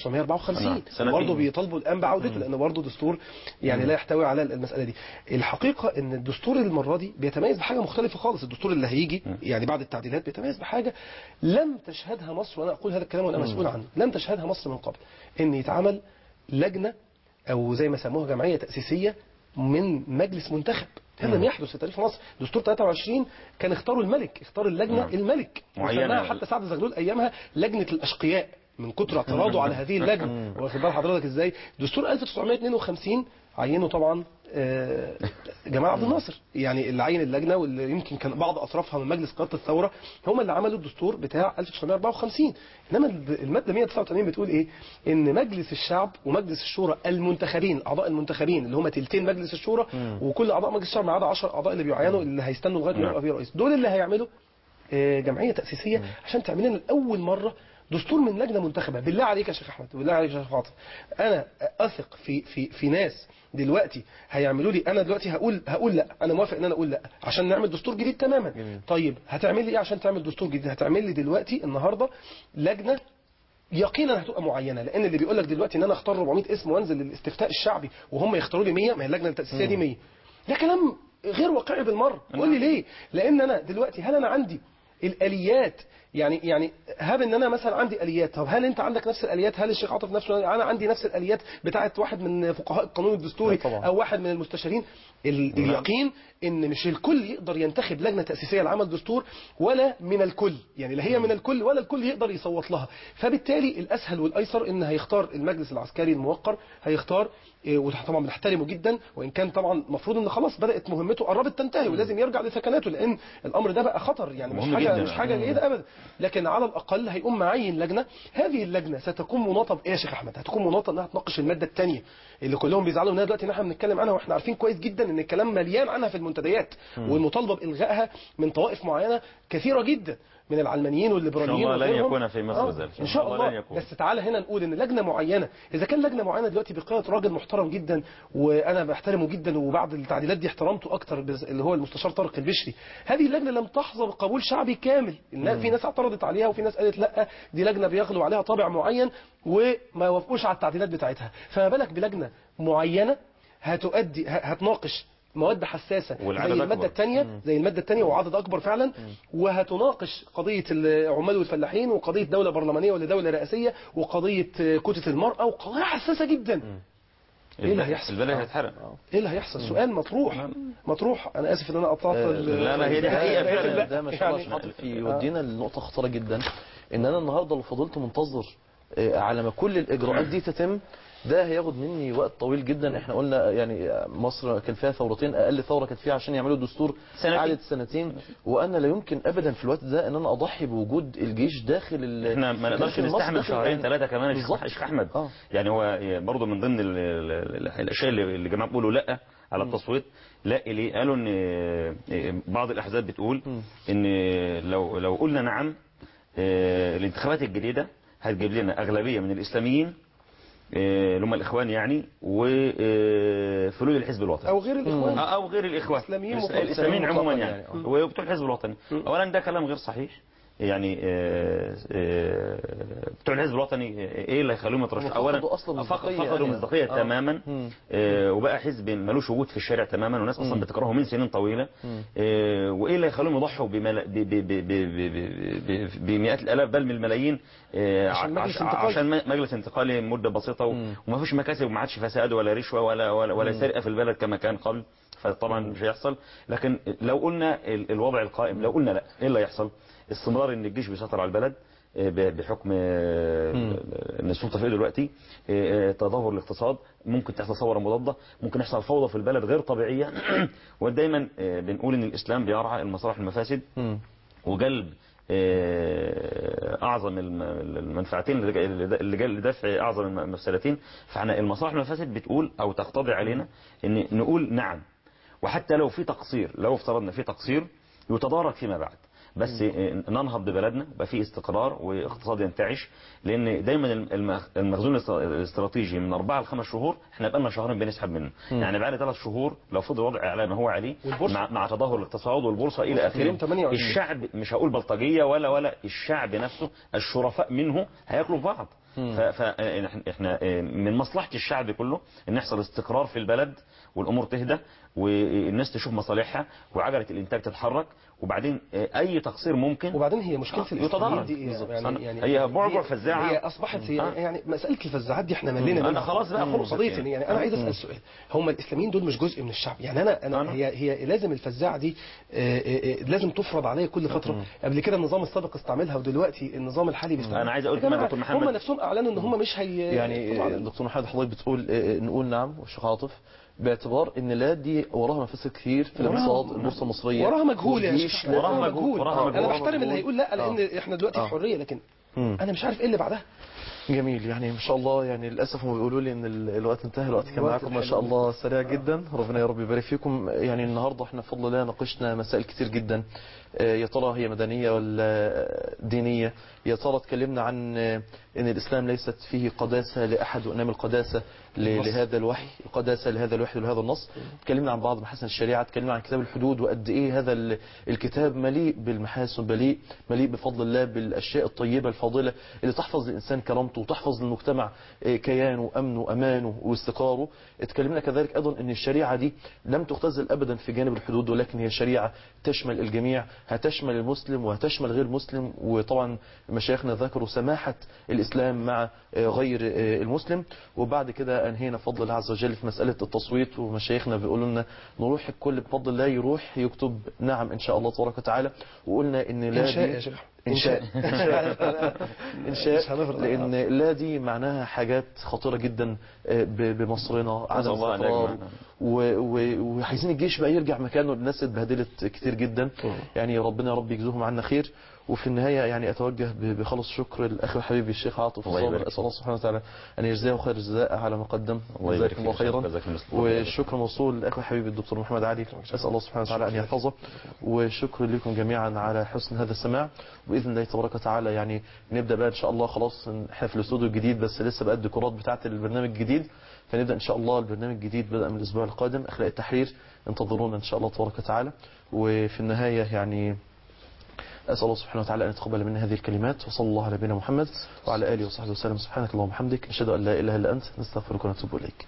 1954 نعم. سنتين. برضه بيطالبوا الان بعودته لان برضه دستور يعني لا يحتوي على المساله دي الحقيقه ان الدستور المره دي بيتميز بحاجه مختلفه خالص الدستور اللي هيجي يعني بعد التعديلات بيتميز بحاجه لم تشهدها مصر وانا اقول هذا الكلام وانا مسؤول عنه لم تشهدها مصر من قبل ان يتعمل لجنه او زي ما سموها جمعيه تاسيسيه من مجلس منتخب هذا لم يحدث في تاريخ مصر دستور 23 كان اختاروا الملك اختار اللجنه نعم. الملك معينة. وسماها حتى سعد زغلول ايامها لجنه الاشقياء من كتر اعتراضه على هذه اللجنه واخد بال حضرتك ازاي دستور 1952 عينه طبعا آه، جمال عبد الناصر يعني اللي عين اللجنه واللي يمكن كان بعض اطرافها من مجلس قياده الثوره هم اللي عملوا الدستور بتاع 1954 انما الماده 189 بتقول ايه ان مجلس الشعب ومجلس الشورى المنتخبين الاعضاء المنتخبين اللي هم تلتين مجلس الشورى وكل اعضاء مجلس الشعب ما عدا 10 اعضاء اللي بيعينوا اللي هيستنوا لغايه ما نعم. يبقى فيه رئيس دول اللي هيعملوا آه، جمعيه تاسيسيه عشان تعمل لنا لاول مره دستور من لجنه منتخبه بالله عليك يا شيخ احمد بالله عليك يا شيخ عاطف انا اثق في في في ناس دلوقتي هيعملوا لي انا دلوقتي هقول هقول لا انا موافق ان انا اقول لا عشان نعمل دستور جديد تماما جميل. طيب هتعمل لي ايه عشان تعمل دستور جديد هتعمل لي دلوقتي النهارده لجنه يقينا هتبقى معينه لان اللي بيقول لك دلوقتي ان انا اختار 400 اسم وانزل للاستفتاء الشعبي وهم يختاروا لي 100 ما هي اللجنه التاسيسيه دي 100 ده كلام غير واقعي بالمره قول لي ليه لان انا دلوقتي هل انا عندي الاليات يعني يعني هاب ان انا مثلا عندي اليات طب هل انت عندك نفس الاليات هل الشيخ عاطف نفسه انا عندي نفس الاليات بتاعه واحد من فقهاء القانون الدستوري لا طبعا. او واحد من المستشارين ال- اليقين ان مش الكل يقدر ينتخب لجنه تاسيسيه لعمل دستور ولا من الكل يعني لا هي من الكل ولا الكل يقدر يصوت لها فبالتالي الاسهل والايسر ان هيختار المجلس العسكري الموقر هيختار إيه، وده طبعا بنحترمه جدا وان كان طبعا المفروض ان خلاص بدات مهمته قربت تنتهي ولازم يرجع لثكناته لان الامر ده بقى خطر يعني مش مهم حاجه جدا. مش حاجه جيده ابدا لكن على الاقل هيقوم معين لجنه هذه اللجنه ستكون مناطه بايه يا شيخ احمد هتكون مناطه انها تناقش الماده الثانيه اللي كلهم بيزعلوا منها دلوقتي ان احنا بنتكلم عنها واحنا عارفين كويس جدا ان الكلام مليان عنها في المنتديات والمطالبه بالغائها من طوائف معينه كثيره جدا من العلمانيين والليبراليين إن شاء الله لن وغيرهم. يكون في مصر آه، ذلك. ان شاء الله لن يكون. بس تعالى هنا نقول ان لجنه معينه اذا كان لجنه معينه دلوقتي بقياده راجل محترم جدا وانا بحترمه جدا وبعد التعديلات دي احترمته اكتر بز- اللي هو المستشار طارق البشري هذه اللجنه لم تحظى بقبول شعبي كامل النا- في ناس اعترضت عليها وفي ناس قالت لا دي لجنه بيغلو عليها طابع معين وما وافقوش على التعديلات بتاعتها فما بالك بلجنه معينه هتؤدي ه- هتناقش مواد حساسه زي والعدد الماده أكبر. الثانيه زي الماده الثانيه وعدد اكبر فعلا وهتناقش قضيه العمال والفلاحين وقضيه دوله برلمانيه ولا دوله رئاسيه وقضيه كوته المراه وقضايا حساسه جدا إيه اللي هيحصل؟ البلد هيتحرق ايه اللي هيحصل سؤال مطروح مطروح انا اسف ان انا قطعت آه، ال- لا، لا، هي دي حقيقة ده- فعلا. ده- ده ما شاء الله يعني- شاطر في يودينا لنقطة خطيرة جدا ان انا النهاردة لو فضلت منتظر آه، على ما كل الاجراءات دي تتم ده هياخد مني وقت طويل جدا احنا قلنا يعني مصر كان فيها ثورتين اقل ثوره كانت فيها عشان يعملوا دستور سنتين. قعدت سنتين وانا لا يمكن ابدا في الوقت ده ان انا اضحي بوجود الجيش داخل ال- احنا ما نقدرش داخل مصر، نستحمل داخل شهرين يعني. ثلاثه كمان يا شيخ- بالظبط. يا شيخ احمد آه. يعني هو برضه من ضمن ال- ال- ال- الاشياء اللي اللي الجماعه بيقولوا لا على التصويت لا ليه قالوا ان بعض الاحزاب بتقول ان لو لو قلنا نعم آه، الانتخابات الجديده هتجيب لنا اغلبيه من الاسلاميين آه، اللي هم الاخوان يعني وفلول الحزب الوطني او غير الاخوان او غير الاخوان الإسلاميين الإس- مطلقاً. الاسلاميين عموما مطلقاً يعني يعني. وبتوع الحزب الوطني اولا ده كلام غير صحيح يعني آه، آه، بتوع الحزب الوطني آه، ايه اللي هيخليهم يترشحوا هم اولا فقدوا أصلاً فق- مصداقية فقدوا يعني. مصداقيه آه. تماما مم. آه، وبقى حزب ملوش وجود في الشارع تماما والناس اصلا بتكرهه من سنين طويله آه، وايه اللي هيخليهم يضحوا بملا- ب- ب- ب- ب- ب- ب- بمئات الالاف بل من الملايين آه، عشان ع- مجلس عش- انتقالي. عشان م- مجلس انتقالي مده بسيطه و- وما فيش مكاسب وما عادش فساد ولا رشوه ولا ولا, ولا سرقه في البلد كما كان قبل فطبعا مش هيحصل لكن لو قلنا ال- الوضع القائم لو قلنا لا ايه اللي هيحصل استمرار ان الجيش بيسيطر على البلد آه، ب- بحكم آه، ان السلطه في ايده دلوقتي آه، آه، تدهور الاقتصاد ممكن تحصل ثوره مضاده ممكن يحصل فوضى في البلد غير طبيعيه ودايما آه، بنقول ان الاسلام بيرعى المصالح المفاسد مم. وجلب آه، اعظم الم- المنفعتين اللي جا- اللي جا- لدفع اعظم المفسدتين فاحنا المصالح المفاسد بتقول او تقتضي علينا ان نقول نعم وحتى لو في تقصير لو افترضنا في تقصير يتدارك فيما بعد بس آه، ننهض ببلدنا يبقى في استقرار واقتصاد ينتعش لان دايما الم- المخزون الاست- الاستراتيجي من اربعه لخمس شهور احنا بقالنا شهرين بنسحب منه يعني بقى ثلاث شهور لو فضل الوضع على ما هو عليه والبورصة؟ مع, مع تدهور الاقتصاد والبورصه الى في اخره يوم 28. الشعب مش هقول بلطجيه ولا ولا الشعب نفسه الشرفاء منه هياكلوا في بعض فاحنا من مصلحه الشعب كله ان يحصل استقرار في البلد والامور تهدى والناس تشوف مصالحها وعجله الانتاج تتحرك وبعدين آه، اي تقصير ممكن وبعدين هي مشكله آه، الاسلاميين يتضارب. دي إيه؟ بالظبط. يعني أنا- يعني هي بعبع هي- فزاعة. هي اصبحت هي آه. يعني مساله الفزاعات دي احنا ملينا أنا منها خلاص بقى خلصت قضيه يعني. يعني انا عايز اسال سؤال هم الاسلاميين دول مش جزء من الشعب يعني انا انا أنا. هي هي لازم الفزاعه دي آه، آه، آه، لازم تفرض عليا كل فتره قبل كده النظام السابق استعملها ودلوقتي النظام الحالي بيستعملها أنا عايز أقول يا جماعة، كمان دكتور محمد. هم نفسهم اعلنوا ان هم مش هي يعني طبعاً. دكتور محمد حضرتك بتقول آه، نقول نعم والشيخ عاطف باعتبار ان لا دي وراها مفاسد كتير في الاقتصاد البورصه المصريه وراها مجهول يا والجيش. شيخ وراها مجهول، وراها مجهول. انا بحترم اللي مجهول. هيقول لا آه. لان احنا دلوقتي آه. في حريه لكن مم. انا مش عارف ايه اللي بعدها جميل يعني ما شاء الله يعني للاسف هم بيقولوا لي ان ال- الوقت انتهى الوقت كان الوقت معاكم ما شاء الحلو. الله سريع جدا ربنا يا رب يبارك فيكم يعني النهارده احنا بفضل الله ناقشنا مسائل كتير جدا آه، يا ترى هي مدنيه ولا دينيه يا ترى اتكلمنا عن آه، ان الاسلام ليست فيه قداسه لاحد وانما القداسه ل- النص. لهذا الوحي قداسه لهذا الوحي ولهذا النص اتكلمنا عن بعض محاسن الشريعه اتكلمنا عن كتاب الحدود وقد ايه هذا ال- الكتاب مليء بالمحاسن مليء مليء بفضل الله بالاشياء الطيبه الفاضله اللي تحفظ للانسان كرامته وتحفظ للمجتمع آه، كيانه امنه امانه واستقراره اتكلمنا كذلك ايضا ان الشريعه دي لم تختزل ابدا في جانب الحدود ولكن هي شريعه تشمل الجميع هتشمل المسلم وهتشمل غير المسلم وطبعا مشايخنا ذكروا سماحه الاسلام مع آه، غير آه، المسلم وبعد كده انهينا بفضل الله عز وجل في مساله التصويت ومشايخنا بيقولوا لنا نروح الكل بفضل الله يروح يكتب نعم ان شاء الله تبارك وتعالى وقلنا ان لا انشاء دي- يا شيخ إنشاء مش إنشاء هنفرض. لأن لا دي معناها حاجات خطيرة جدا آه، ب- بمصرنا عدم نسأل الله أن استقرار يجمعنا. و- و- وعايزين الجيش بقى يرجع مكانه الناس اتبهدلت كتير جدا مم. يعني ربنا يا رب يجزوهم عنا خير وفي النهاية يعني أتوجه ب- بخلص شكر الأخ حبيبي الشيخ عاطف الله الصابر يبارك أسأل الله سبحانه وتعالى أن يجزاه خير الجزاء على ما قدم الله يبارك جزاكم الله فيك. خيرا جزاكم الله خيرا. والشكر موصول للأخ حبيبي الدكتور محمد علي أسأل الله سبحانه وتعالى أن يحفظه وشكر لكم جميعا على حسن هذا السماع وبإذن الله تبارك وتعالى يعني نبدأ بقى إن شاء الله خلاص احنا في الاستوديو الجديد بس لسه بقى الديكورات بتاعة البرنامج الجديد فنبدأ إن شاء الله البرنامج الجديد بدأ من الأسبوع القادم أخلاق التحرير انتظرونا إن شاء الله تبارك وتعالى وفي النهاية يعني أسأل الله سبحانه وتعالى أن يتقبل منا هذه الكلمات وصلى الله على نبينا محمد وعلى آله وصحبه وسلم سبحانك اللهم وبحمدك نشهد أن لا إله إلا أنت نستغفرك ونتوب إليك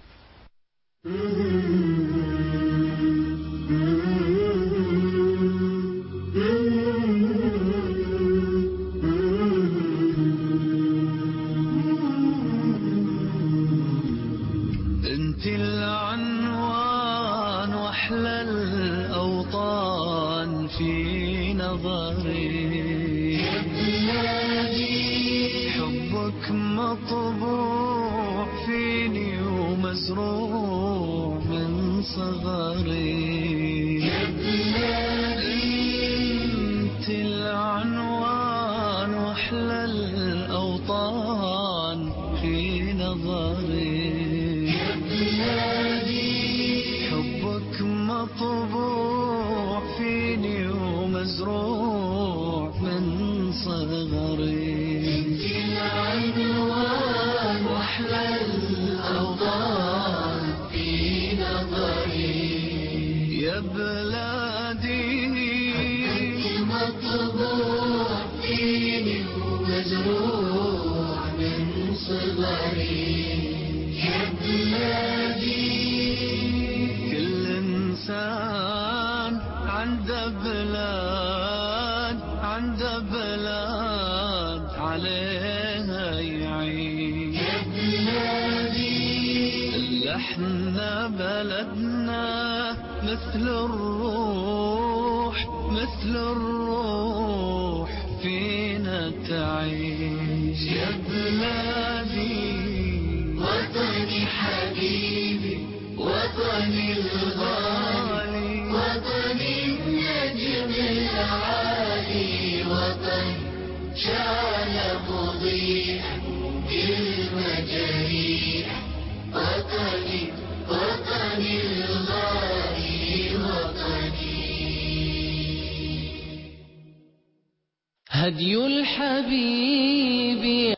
انت العنوان واحلى الاوطان في نظري حبك مطبوع فيني ومزروع من صغري انت العنوان واحلى الاوطان في نظري حبك مطبوع فيني ومزروع من صغري انت العنوان واحلى الاوطان في نظري يا بلادي مطبوع فيني ومزروع من صغري يا بلادي كل انسان عنده بلاد عنده بلاد عليها يعيش يا بلادي اللي احنا بلدنا مثل الروح مثل الروح فينا تعيش يا بلادي وطني حبيبي وطني الغالي وطني النجم العالي وطني شعل مضيء بالمجاريح وطني وطني الغالي وطني هدي الحبيب